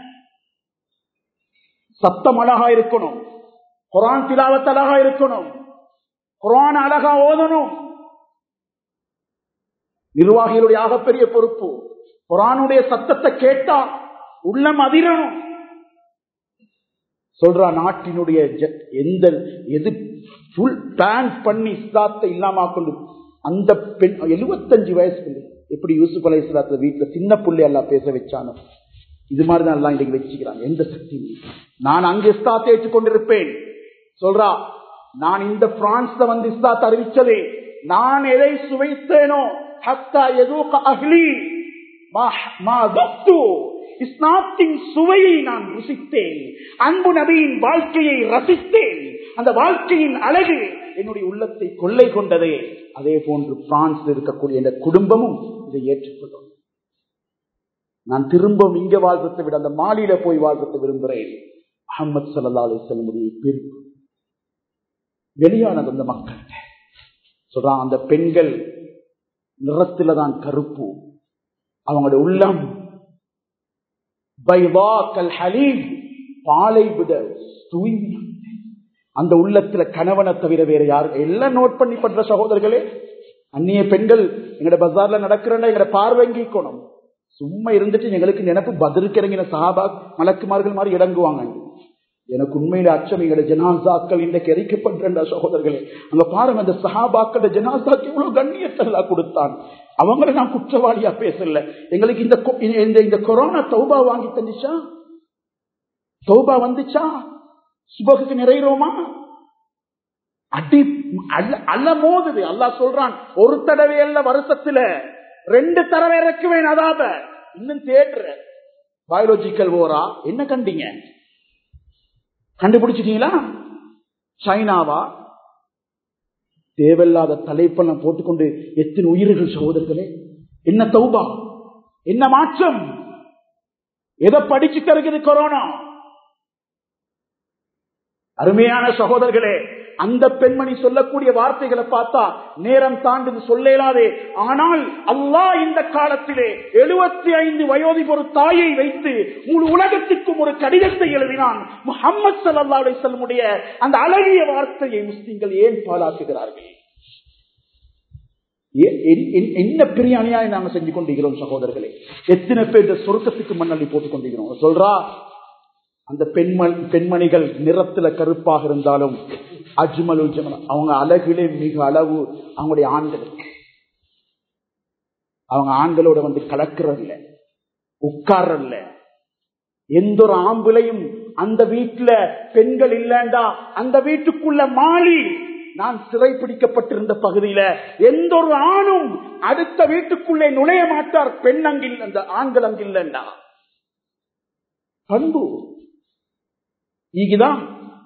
சத்தம் அழகா இருக்கணும் குரான் திலாவத்து அழகா இருக்கணும் குரான் அழகா ஓதணும் நிர்வாகிகளுடைய ஆகப்பெரிய பொறுப்பு குரானுடைய சத்தத்தை கேட்டா உள்ளம் அதிரணும் சொல்றா நாட்டினுடைய எந்த எது ஃபுல் பிளான் பண்ணி இஸ்லாத்தை இல்லாம கொண்டு அந்த பெண் எழுபத்தஞ்சு வயசு பிள்ளை எப்படி யூசுப் அலை இஸ்லாத்துல வீட்டுல சின்ன பிள்ளை எல்லாம் பேச வச்சானோ இது மாதிரிதான் எல்லாம் இன்னைக்கு வச்சுக்கிறாங்க எந்த சக்தி நான் அங்கு இஸ்லாத்தை ஏற்றுக்கொண்டிருப்பேன் சொல்றா நான் இந்த பிரான்ஸ்ல வந்து இஸ்லாத்தை அறிவிச்சதே நான் எதை சுவைத்தேனோ ஹத்தா எதூக அஹ்லி இஸ்லாத்தின் சுவையை நான் ருசித்தேன் அன்பு நபியின் வாழ்க்கையை ரசித்தேன் அந்த வாழ்க்கையின் அழகு என்னுடைய உள்ளத்தை கொள்ளை கொண்டதே அதே போன்று பிரான்ஸ்ல இருக்கக்கூடிய இந்த குடும்பமும் இதை ஏற்றுக்கொள்ளும் நான் திரும்பவும் இங்க வாழ்றதை விட அந்த மாலியில போய் வாழ்றதை விரும்புகிறேன் அகமது சல்லா அலி செல்லுடைய பிரிப்பு வெளியானது அந்த மக்கள் சொல்றான் அந்த பெண்கள் நிறத்துல தான் கருப்பு அவங்களுடைய உள்ளம் பாலை விட அந்த உள்ளத்துல கணவனை தவிர வேற யாரும் எல்லாம் நோட் பண்ணி பண்ற சகோதரர்களே அந்நிய பெண்கள் எங்கட பஜார்ல நடக்கிறேன்னா எங்கட பார்வைங்கிக்கணும் சும்மா இருந்துட்டு எங்களுக்கு நினைப்பு பதிலுக்கிறங்கின சஹாபா மலக்குமார்கள் மாதிரி இறங்குவாங்க எனக்கு உண்மையில அச்சம் எங்களோட ஜனாசாக்கள் இன்றைக்கு எரிக்கப்படுற சகோதரர்களே அங்க பாருங்க அந்த சஹாபாக்கள ஜனாசாக்கு இவ்வளவு கண்ணியத்தெல்லாம் கொடுத்தான் அவங்கள நான் குற்றவாளியா பேசல எங்களுக்கு இந்த இந்த இந்த கொரோனா தௌபா வாங்கி தந்துச்சா தௌபா வந்துச்சா சுபகுக்கு நிறைகிறோமா அடி அல்ல அல்ல மோதுது அல்லா சொல்றான் ஒரு தடவை அல்ல வருஷத்துல ரெண்டு தடவை இறக்குவேன் அதாத இன்னும் தேடுற பயாலஜிக்கல் ஓரா என்ன கண்டீங்க கண்டுபிடிச்சிட்டீங்களா சைனாவா தேவையில்லாத தலைப்பெல்லாம் போட்டுக்கொண்டு எத்தனை உயிர்கள் சகோதரர்களே என்ன தௌபா என்ன மாற்றம் எதை படிச்சு தருகிறது கொரோனா அருமையான சகோதரர்களே அந்த பெண்மணி சொல்லக்கூடிய வார்த்தைகளை பார்த்தா நேரம் தாண்டு சொல்லலாதே ஆனால் அல்லாஹ் இந்த காலத்திலே எழுபத்தி ஐந்து வயோதி ஒரு தாயை வைத்து முழு உலகத்திற்கும் ஒரு கடிதத்தை எழுதினான் முகமது சல்லா அலிசல்லமுடைய அந்த அழகிய வார்த்தையை முஸ்லிம்கள் ஏன் பாலாக்குகிறார்கள் என்ன பெரிய அநியாயம் நாங்க செஞ்சு கொண்டிருக்கிறோம் சகோதரர்களே எத்தனை பேர் இந்த சொர்க்கத்துக்கு மண்ணள்ளி போட்டுக் கொண்டிருக்கிறோம் சொல்றா அந்த பெண்மண் பெண்மணிகள் நிறத்துல கருப்பாக இருந்தாலும் அஜ்மலுல் ஜமல் அவங்க அழகிலே மிக அளவு அவங்களுடைய ஆண்களுக்கு அவங்க ஆண்களோட வந்து கலக்கிறதில்ல உட்கார்றதில்ல எந்த ஒரு ஆம்பிளையும் அந்த வீட்டுல பெண்கள் இல்லண்டா அந்த வீட்டுக்குள்ள மாறி நான் சிறை பிடிக்கப்பட்டிருந்த பகுதியில எந்த ஒரு ஆணும் அடுத்த வீட்டுக்குள்ளே நுழைய மாட்டார் பெண் அங்கில் அந்த ஆண்கள் அங்கில்லண்டா பண்பு ஈகிதான்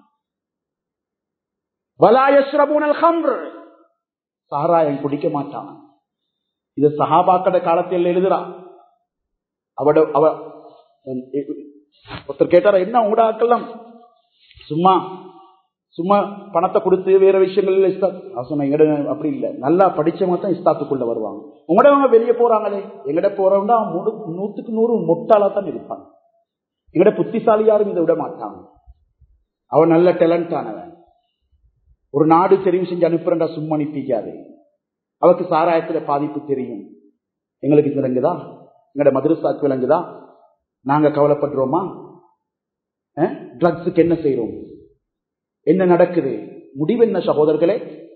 வலாயஸ்ரபூனல் ஹம்ர் சாராயம் குடிக்க மாட்டான் இது சஹாபாக்கட காலத்தில் எழுதுறா அவட அவ ஒருத்தர் கேட்டாரா என்ன உங்கடாக்கலாம் சும்மா சும்மா பணத்தை கொடுத்து வேற விஷயங்கள் சொன்ன எங்கட அப்படி இல்லை நல்லா படிச்சவங்க தான் இஸ்தாத்துக்குள்ள வருவாங்க உங்களோட வெளியே போறாங்களே எங்கட போறவங்க நூத்துக்கு நூறு முட்டாளா தான் இருப்பாங்க எங்கட புத்திசாலி யாரும் இதை விட மாட்டாங்க அவன் நல்ல டேலண்ட் ஆனவன் ஒரு நாடு தெரிவு செஞ்சு அனுப்புறா சும்மா அனுப்பிக்காது அவருக்கு சாராயத்துல பாதிப்பு தெரியும் எங்களுக்கு இது விளங்குதா எங்கட மதுரசாக்கு விளங்குதா நாங்க கவலைப்படுறோமா ட்ரக்ஸுக்கு என்ன செய்யறோம் என்ன நடக்குது முடிவு என்ன சகோதரர்களே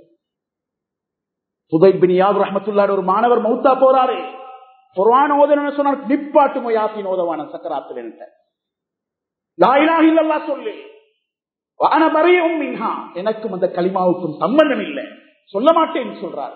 புதைபினியாப் ரஹமத்துல்லாட ஒரு மாணவர் மௌத்தா போறாரு குர்ஆன் ஓதணும்னு சொன்னார் நிப்பாட்டுமோ யாத்தின் ஓதவான சக்கராத்தில் லாயிலாக இல்லல்லா சொல்லு வான மறையும் மின்ஹா எனக்கும் அந்த களிமாவுக்கும் சம்பந்தம் இல்லை சொல்ல மாட்டேன்னு சொல்றாரு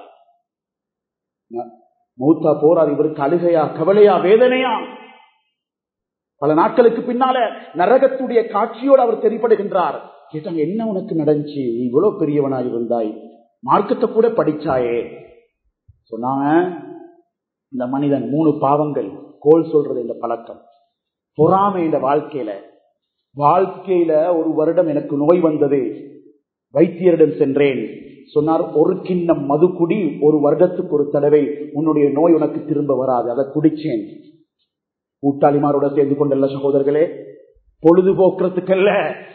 மௌத்தா போறார் இவருக்கு அழுகையா கவலையா வேதனையா பல நாட்களுக்கு பின்னால நரகத்துடைய காட்சியோடு அவர் தெரிப்படுகின்றார் கேட்டாங்க என்ன உனக்கு நடந்துச்சு நீ இவ்வளவு பெரியவனா இருந்தாய் மார்க்கத்தை கூட படிச்சாயே சொன்னாங்க இந்த மனிதன் மூணு பாவங்கள் கோல் சொல்றது இந்த பழக்கம் பொறாமை இந்த வாழ்க்கையில வாழ்க்கையில ஒரு வருடம் எனக்கு நோய் வந்தது வைத்தியரிடம் சென்றேன் சொன்னார் ஒரு கிண்ணம் மது குடி ஒரு வருடத்துக்கு ஒரு தடவை உன்னுடைய நோய் உனக்கு திரும்ப வராது அதை குடிச்சேன் கூட்டாளிமாரோட சேர்ந்து கொண்டல்ல சகோதரர்களே பொழுதுபோக்குறதுக்கல்ல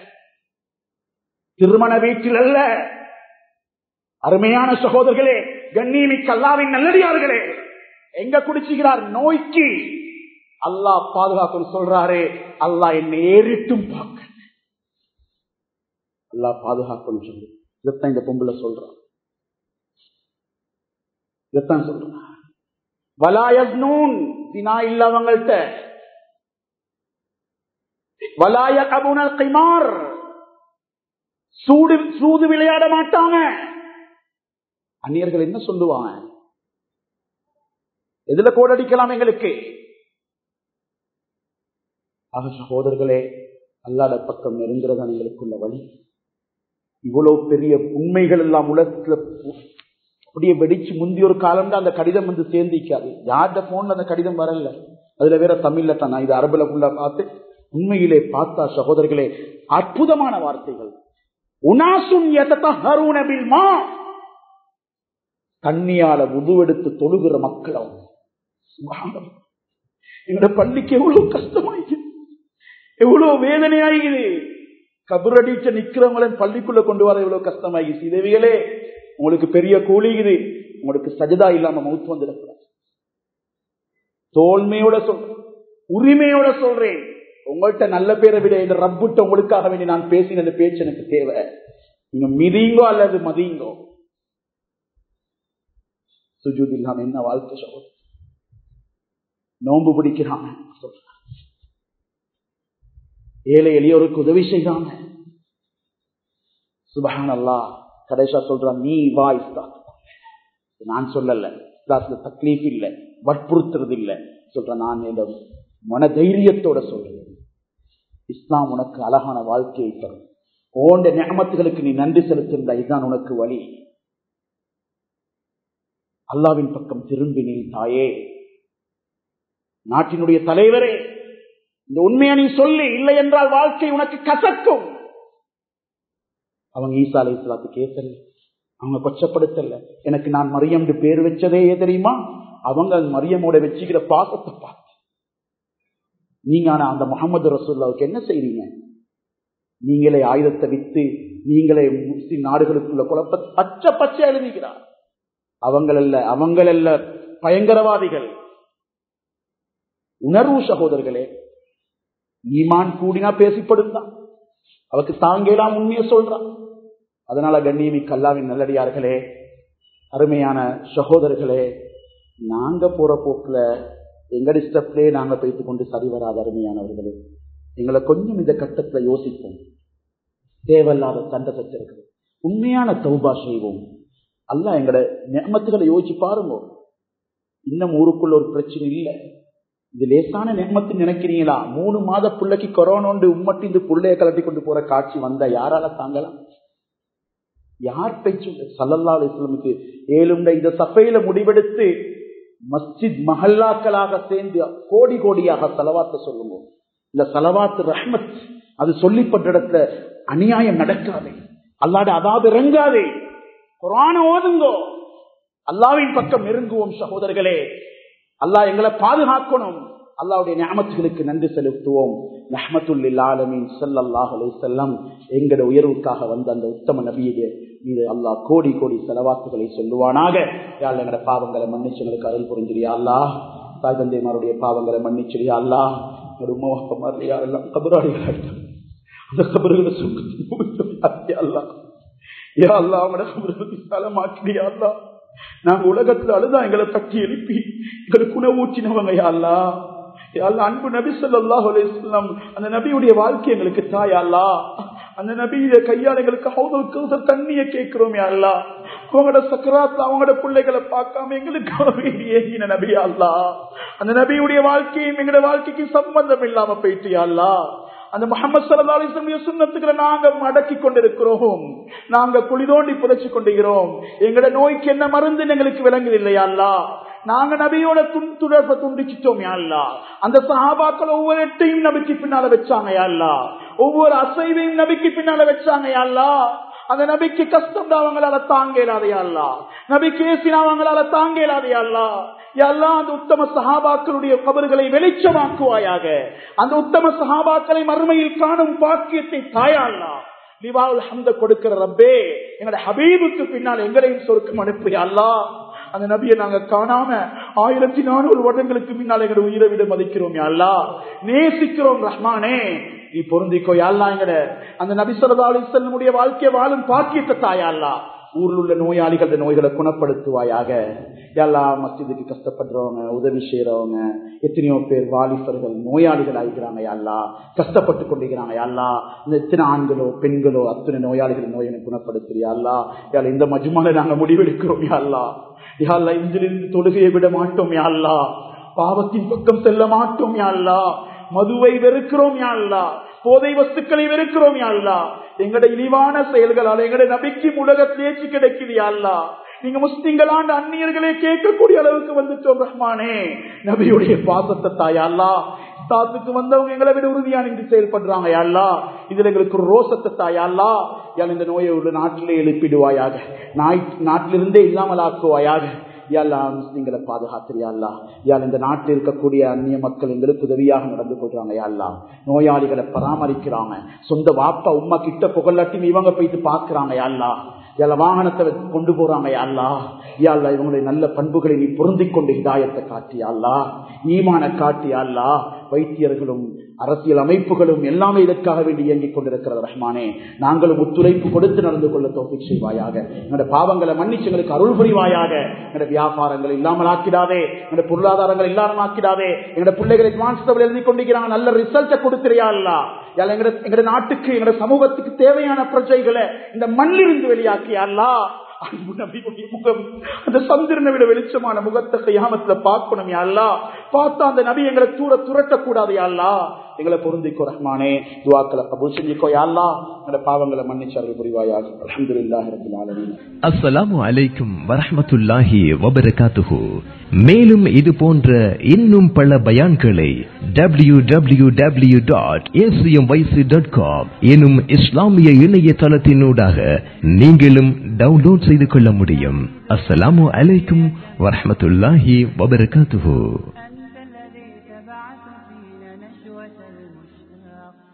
திருமண வீட்டில் அல்ல அருமையான சகோதரர்களே கண்ணியமிக்க அல்லாவின் நல்லடியார்களே எங்க குடிச்சுகிறார் நோய்க்கு அல்லாஹ் பாதுகாக்கணும் சொல்றாரு அல்லாஹ் என்னை ஏறிட்டும் பார்க்க அல்லாஹ் பாதுகாக்கணும் சொல்லு இதைத்தான் இந்த பொம்புல சொல்றான் இதைத்தான் சொல்றான் வலாயஸ்னூன் தினா இல்லாதவங்கள்ட்ட வலாய கபுனல் கைமார் சூடு சூது விளையாட மாட்டாங்க அந்நியர்கள் என்ன சொல்லுவாங்க எதுல கோடடிக்கலாம் எங்களுக்கு ஆக சகோதரர்களே அல்லாட பக்கம் நெருங்குறதான் எங்களுக்குள்ள வழி இவ்வளவு பெரிய உண்மைகள் எல்லாம் உலகத்துல அப்படியே வெடிச்சு முந்தி ஒரு காலம் தான் அந்த கடிதம் வந்து சேர்ந்திக்காது யார்கிட்ட போன்ல அந்த கடிதம் வரல அதுல வேற தமிழ்ல தான் நான் இது அரபுல ஃபுல்லா பார்த்து உண்மையிலே பார்த்தா சகோதரர்களே அற்புதமான வார்த்தைகள் உனாசுன் மா தண்ணியால உதுவெடுத்து தொழுகிற மக்கள் அவங்க எங்களோட பள்ளிக்கு எவ்வளவு கஷ்டமாயிடுது எவ்வளவு வேதனையாகுது கபுரடிச்ச நிக்கிறவங்கள பள்ளிக்குள்ள கொண்டு வர எவ்வளவு கஷ்டமாகிடுச்சு இதவிகளே உங்களுக்கு பெரிய கூலிகுது உங்களுக்கு சஜதா இல்லாம மவுத்து வந்துடக்கூடாது தோல்மையோட சொல்றேன் உரிமையோட சொல்றேன் உங்கள்கிட்ட நல்ல பேரை விட இந்த ரப்புட்ட உங்களுக்காக வேண்டி நான் பேசின இந்த பேச்சு எனக்கு தேவை நீங்க மிதிங்கோ அல்லது மதியுங்கோ சுஜூத் இல்லாம என்ன வாழ்க்கை சொல்ற நோன்பு பிடிக்கிறாங்க சொல்றாங்க ஏழை எளியோருக்கு உதவி செய்தாங்க சுபஹான் அல்லா கடைசா சொல்றான் நீ வா இஸ்லாத்து நான் சொல்லல இஸ்லாத்துல தக்லீஃப் இல்ல வற்புறுத்துறது இல்ல சொல்ற நான் என்ற மன தைரியத்தோட சொல்றேன் இஸ்லாம் உனக்கு அழகான வாழ்க்கையை தரும் ஓண்ட நியமத்துகளுக்கு நீ நன்றி செலுத்திருந்த இதுதான் உனக்கு வழி அல்லாவின் பக்கம் திரும்பி நீ தாயே நாட்டினுடைய தலைவரே இந்த உண்மையை நீ சொல்லி இல்லை என்றால் வாழ்க்கை உனக்கு கசக்கும் அவங்க ஈசா அலை இஸ்லாத்து கேட்கல அவங்க கொச்சப்படுத்தல எனக்கு நான் மரியம் பேர் வச்சதே தெரியுமா அவங்க மரியமோட வச்சுக்கிற பாசத்தை பார்த்து நீங்க ஆனா அந்த முகமது ரசூல்லாவுக்கு என்ன செய்றீங்க நீங்களே ஆயுதத்தை வித்து நீங்களே முஸ்லிம் நாடுகளுக்குள்ள குழப்ப பச்சை பச்சை எழுதுகிறார் அவங்களல்ல அவங்களல்ல பயங்கரவாதிகள் உணர்வு சகோதரர்களே ஈமான் கூடினா பேசிப்படுத்தான் அவருக்கு தாங்கலாம் உண்மையை சொல்றான் அதனால கண்ணியமி கல்லாவின் நல்லடியார்களே அருமையான சகோதரர்களே நாங்க போற போக்குல எங்க டிஸ்டர்ப்லே நாங்க பேசிக் கொண்டு சரி வராத அருமையானவர்களே எங்களை கொஞ்சம் இந்த கட்டத்துல யோசிப்போம் தேவையில்லாத சண்டை சச்சரவுகள் உண்மையான தௌபா செய்வோம் அல்ல எங்களோட நியமத்துகளை யோசிச்சு பாருங்க இன்னும் ஊருக்குள்ள ஒரு பிரச்சனை இல்லை இது லேசான நெம்மத்து நினைக்கிறீங்களா மூணு மாத பிள்ளைக்கு கொரோனோண்டு உம்மட்டி இந்த புள்ளைய கலட்டி கொண்டு போற காட்சி வந்தா யாரால தாங்கலாம் யார் பேச்சு சல்லல்லா அலிஸ்லமுக்கு ஏழுண்ட இந்த சபையில முடிவெடுத்து மஸ்ஜித் மஹல்லாக்களாக சேர்ந்து கோடி கோடியாக செலவாத்த சொல்லுங்க இந்த செலவாத்து ரஹ்மத் அது சொல்லிப்பட்ட இடத்துல அநியாயம் நடக்காதே அல்லாட அதாவது இறங்காதே குரான ஓதுங்கோ அல்லாவின் பக்கம் நெருங்குவோம் சகோதரர்களே அல்லாஹ் எங்களை பாதுகாக்கணும் அல்லாவுடைய ஞாபகத்துகளுக்கு நன்றி செலுத்துவோம் நஹமத்துல்லில் ஆலமின் சல்லாஹ் அலை செல்லம் எங்களோட உயர்வுக்காக வந்த அந்த உத்தம நபியுடைய மீது அல்லாஹ் கோடி கோடி செலவாக்குகளை சொல்லுவானாக யாழ் எங்களோட பாவங்களை மன்னிச்சு எங்களுக்கு அருள் புரிஞ்சிரியா அல்லா தாய் தந்தைமாருடைய பாவங்களை மன்னிச்சிரியா அல்லா எங்களோட உமா அப்பா யாரெல்லாம் கபராளிகள் அந்த கபறுகளை சுற்றி அல்லா யா அல்லா அவங்களோட கபறுகளை விசாலமாக்கிறியா அல்லா நாங்க உலகத்துல அழுதா எங்களை தட்டி எழுப்பி எங்களுக்கு உணவு ஊற்றினவங்க யாழ்லா யாழ்லா அன்பு நபி சொல்லாஹ் அலிஸ்லாம் அந்த நபியுடைய வாழ்க்கை எங்களுக்கு தாயாலா அந்த நபியுடைய கையால் எங்களுக்கு ஹவுதல் தண்ணிய கேட்கிறோம் யாழ்லா அவங்களோட சக்கராத்துல அவங்களோட பிள்ளைகளை பார்க்காம எங்களுக்கு ஏகின நபியாள்லா அந்த நபியுடைய வாழ்க்கையும் எங்களோட வாழ்க்கைக்கு சம்பந்தம் இல்லாம போயிட்டு யாழ்லா அந்த முகமது சல்லா அலிஸ்லமிய சுண்ணத்துக்களை நாங்க மடக்கி கொண்டிருக்கிறோம் நாங்க குழி தோண்டி புதைச்சு கொண்டிருக்கிறோம் எங்கட நோய்க்கு என்ன மருந்து எங்களுக்கு விளங்குது இல்லையா நாங்க நபியோட துண் தொடர்பை துண்டிச்சிட்டோம் யாழ்லா அந்த சஹாபாக்கள் ஒவ்வொரு எட்டையும் நபிக்கு பின்னால வச்சாங்க யாழ்லா ஒவ்வொரு அசைவையும் நபிக்கு பின்னால வச்சாங்க யாழ்லா அந்த நபிக்கு கஷ்டம் அவங்களால தாங்க இல்லாதையா நபிக்கு ஏசினா அவங்களால தாங்க இல்லாதையா எல்லாம் அந்த உத்தம சகாபாக்களுடைய கபறுகளை வெளிச்சமாக்குவாயாக அந்த உத்தம சகாபாக்களை மறுமையில் காணும் பாக்கியத்தை தாயாளா லிவாவுல் ஹம்த கொடுக்கிற ரப்பே எங்களோட ஹபீபுக்கு பின்னால் எங்களையும் சொருக்கம் அனுப்பியா அல்லா அந்த நபியை நாங்க காணாம ஆயிரத்தி நானூறு வருடங்களுக்கு முன்னால் எங்களை உயிரை விட மதிக்கிறோம் அல்லா நேசிக்கிறோம் ரஹ்மானே நீ பொருந்திக்கோ யாழ்லா எங்கட அந்த நபி சொல்லா அலிசல்லுடைய வாழ்க்கையை வாழும் பாக்கியத்தை தாயாள்லா ஊரில் உள்ள நோயாளிகள் நோய்களை குணப்படுத்துவாயாக எல்லா மசிதுக்கு கஷ்டப்படுறவங்க உதவி செய்யறவங்க எத்தனையோ பேர் வாலிபர்கள் நோயாளிகள் ஆகிக்கிறாங்க யாழ்லா கஷ்டப்பட்டு கொண்டிருக்கிறாங்க யாழ்லா இந்த எத்தனை ஆண்களோ பெண்களோ அத்தனை நோயாளிகள் நோயை குணப்படுத்துறியாள்லா யாழ் இந்த மஜ்மால நாங்க முடிவெடுக்கிறோம் யாழ்லா யாழ்லா இன்றிலிருந்து தொழுகையை விட மாட்டோம் யாழ்லா பாவத்தின் பக்கம் செல்ல மாட்டோம் யாழ்லா மதுவை வெறுக்கிறோம் யாழ்லா போதை வஸ்துக்களை வெறுக்கிறோம் யாழ்லா எங்கட இழிவான செயல்களால் எங்கட நபிக்கு உலக தேர்ச்சி கிடைக்குது யாழ்லா நீங்க முஸ்லிம்களாண்ட அந்நியர்களே கேட்கக்கூடிய அளவுக்கு வந்துட்டோம் ரஹ்மானே நபியுடைய பாசத்தை தாயாள்லா தாத்துக்கு வந்தவங்க எங்களை விட உறுதியா நின்று செயல்படுறாங்க யாழ்லா இதுல எங்களுக்கு ஒரு ரோசத்தை தாயாள்லா யாழ் இந்த நோயை உள்ள நாட்டிலே எழுப்பிடுவாயாக நாட்டிலிருந்தே இல்லாமல் ஆக்குவாயாக யாழ்லா முஸ்லிம்களை பாதுகாத்திரியாள்லா யாழ் இந்த நாட்டில் இருக்கக்கூடிய அந்நிய மக்கள் எங்களுக்கு உதவியாக நடந்து கொள்றாங்க யாழ்லா நோயாளிகளை பராமரிக்கிறாங்க சொந்த வாப்பா உமா கிட்ட புகழாட்டி இவங்க போயிட்டு பாக்குறாங்க யாழ்லா யாழ வாகனத்தை கொண்டு போறாங்க யாழ்லா யாழ்லா இவங்களுடைய நல்ல பண்புகளை நீ பொருந்தி கொண்டு இதாயத்தை காட்டியாள்லா ஈமான காட்டியாள்லா வைத்தியர்களும் அரசியல் அமைப்புகளும் எல்லாமே இதற்காக வேண்டி இயங்கிக் கொண்டிருக்கிறது ரஹ்மானே நாங்களும் ஒத்துழைப்பு கொடுத்து நடந்து கொள்ள தோப்பிக் செய்வாயாக எங்களுடைய பாவங்களை மன்னிச்சு எங்களுக்கு அருள் புரிவாயாக எங்களுடைய வியாபாரங்கள் இல்லாமல் ஆக்கிடாதே எங்களுடைய பொருளாதாரங்கள் இல்லாமல் ஆக்கிடாதே எங்களுடைய பிள்ளைகளை கான்ஸ்டபிள் எழுதி கொண்டிருக்கிறாங்க நல்ல ரிசல்ட்டை கொடுத்துறியா இல்லா எங்களுடைய நாட்டுக்கு எங்களுடைய சமூகத்துக்கு தேவையான பிரஜைகளை இந்த மண்ணிலிருந்து வெளியாக்கியா அன்பு நபியுடைய முகம் அந்த சந்திரனை விட வெளிச்சமான முகத்தை கையாமத்துல பார்க்கணும் அல்லா பார்த்தா அந்த நபி எங்களை தூர துரட்டக்கூடாது யாழ்லா எங்களை பொருந்திக்கோ ரஹ்மானே துவாக்களை கபூல் செஞ்சுக்கோ யாழ்லா எங்களை பாவங்களை மன்னிச்சார்கள் புரிவாயாக அலமதுல்லாஹி ரபில் ஆலமீன் அஸ்ஸலாமு அலைக்கும் வரஹ்மத்துல்லாஹி வபரகாத்துஹு மேலும் இது போன்ற இன்னும் பல பயான்களை W W W dot dot com எனும் இஸ்லாமிய இணையதளத்தினூடாக நீங்களும் டவுன்லோட் செய்து கொள்ள முடியும் அஸ்ஸலாமு அலைக்கும் வரஹ்மத்துல்லாஹி வபரகாத்துஹு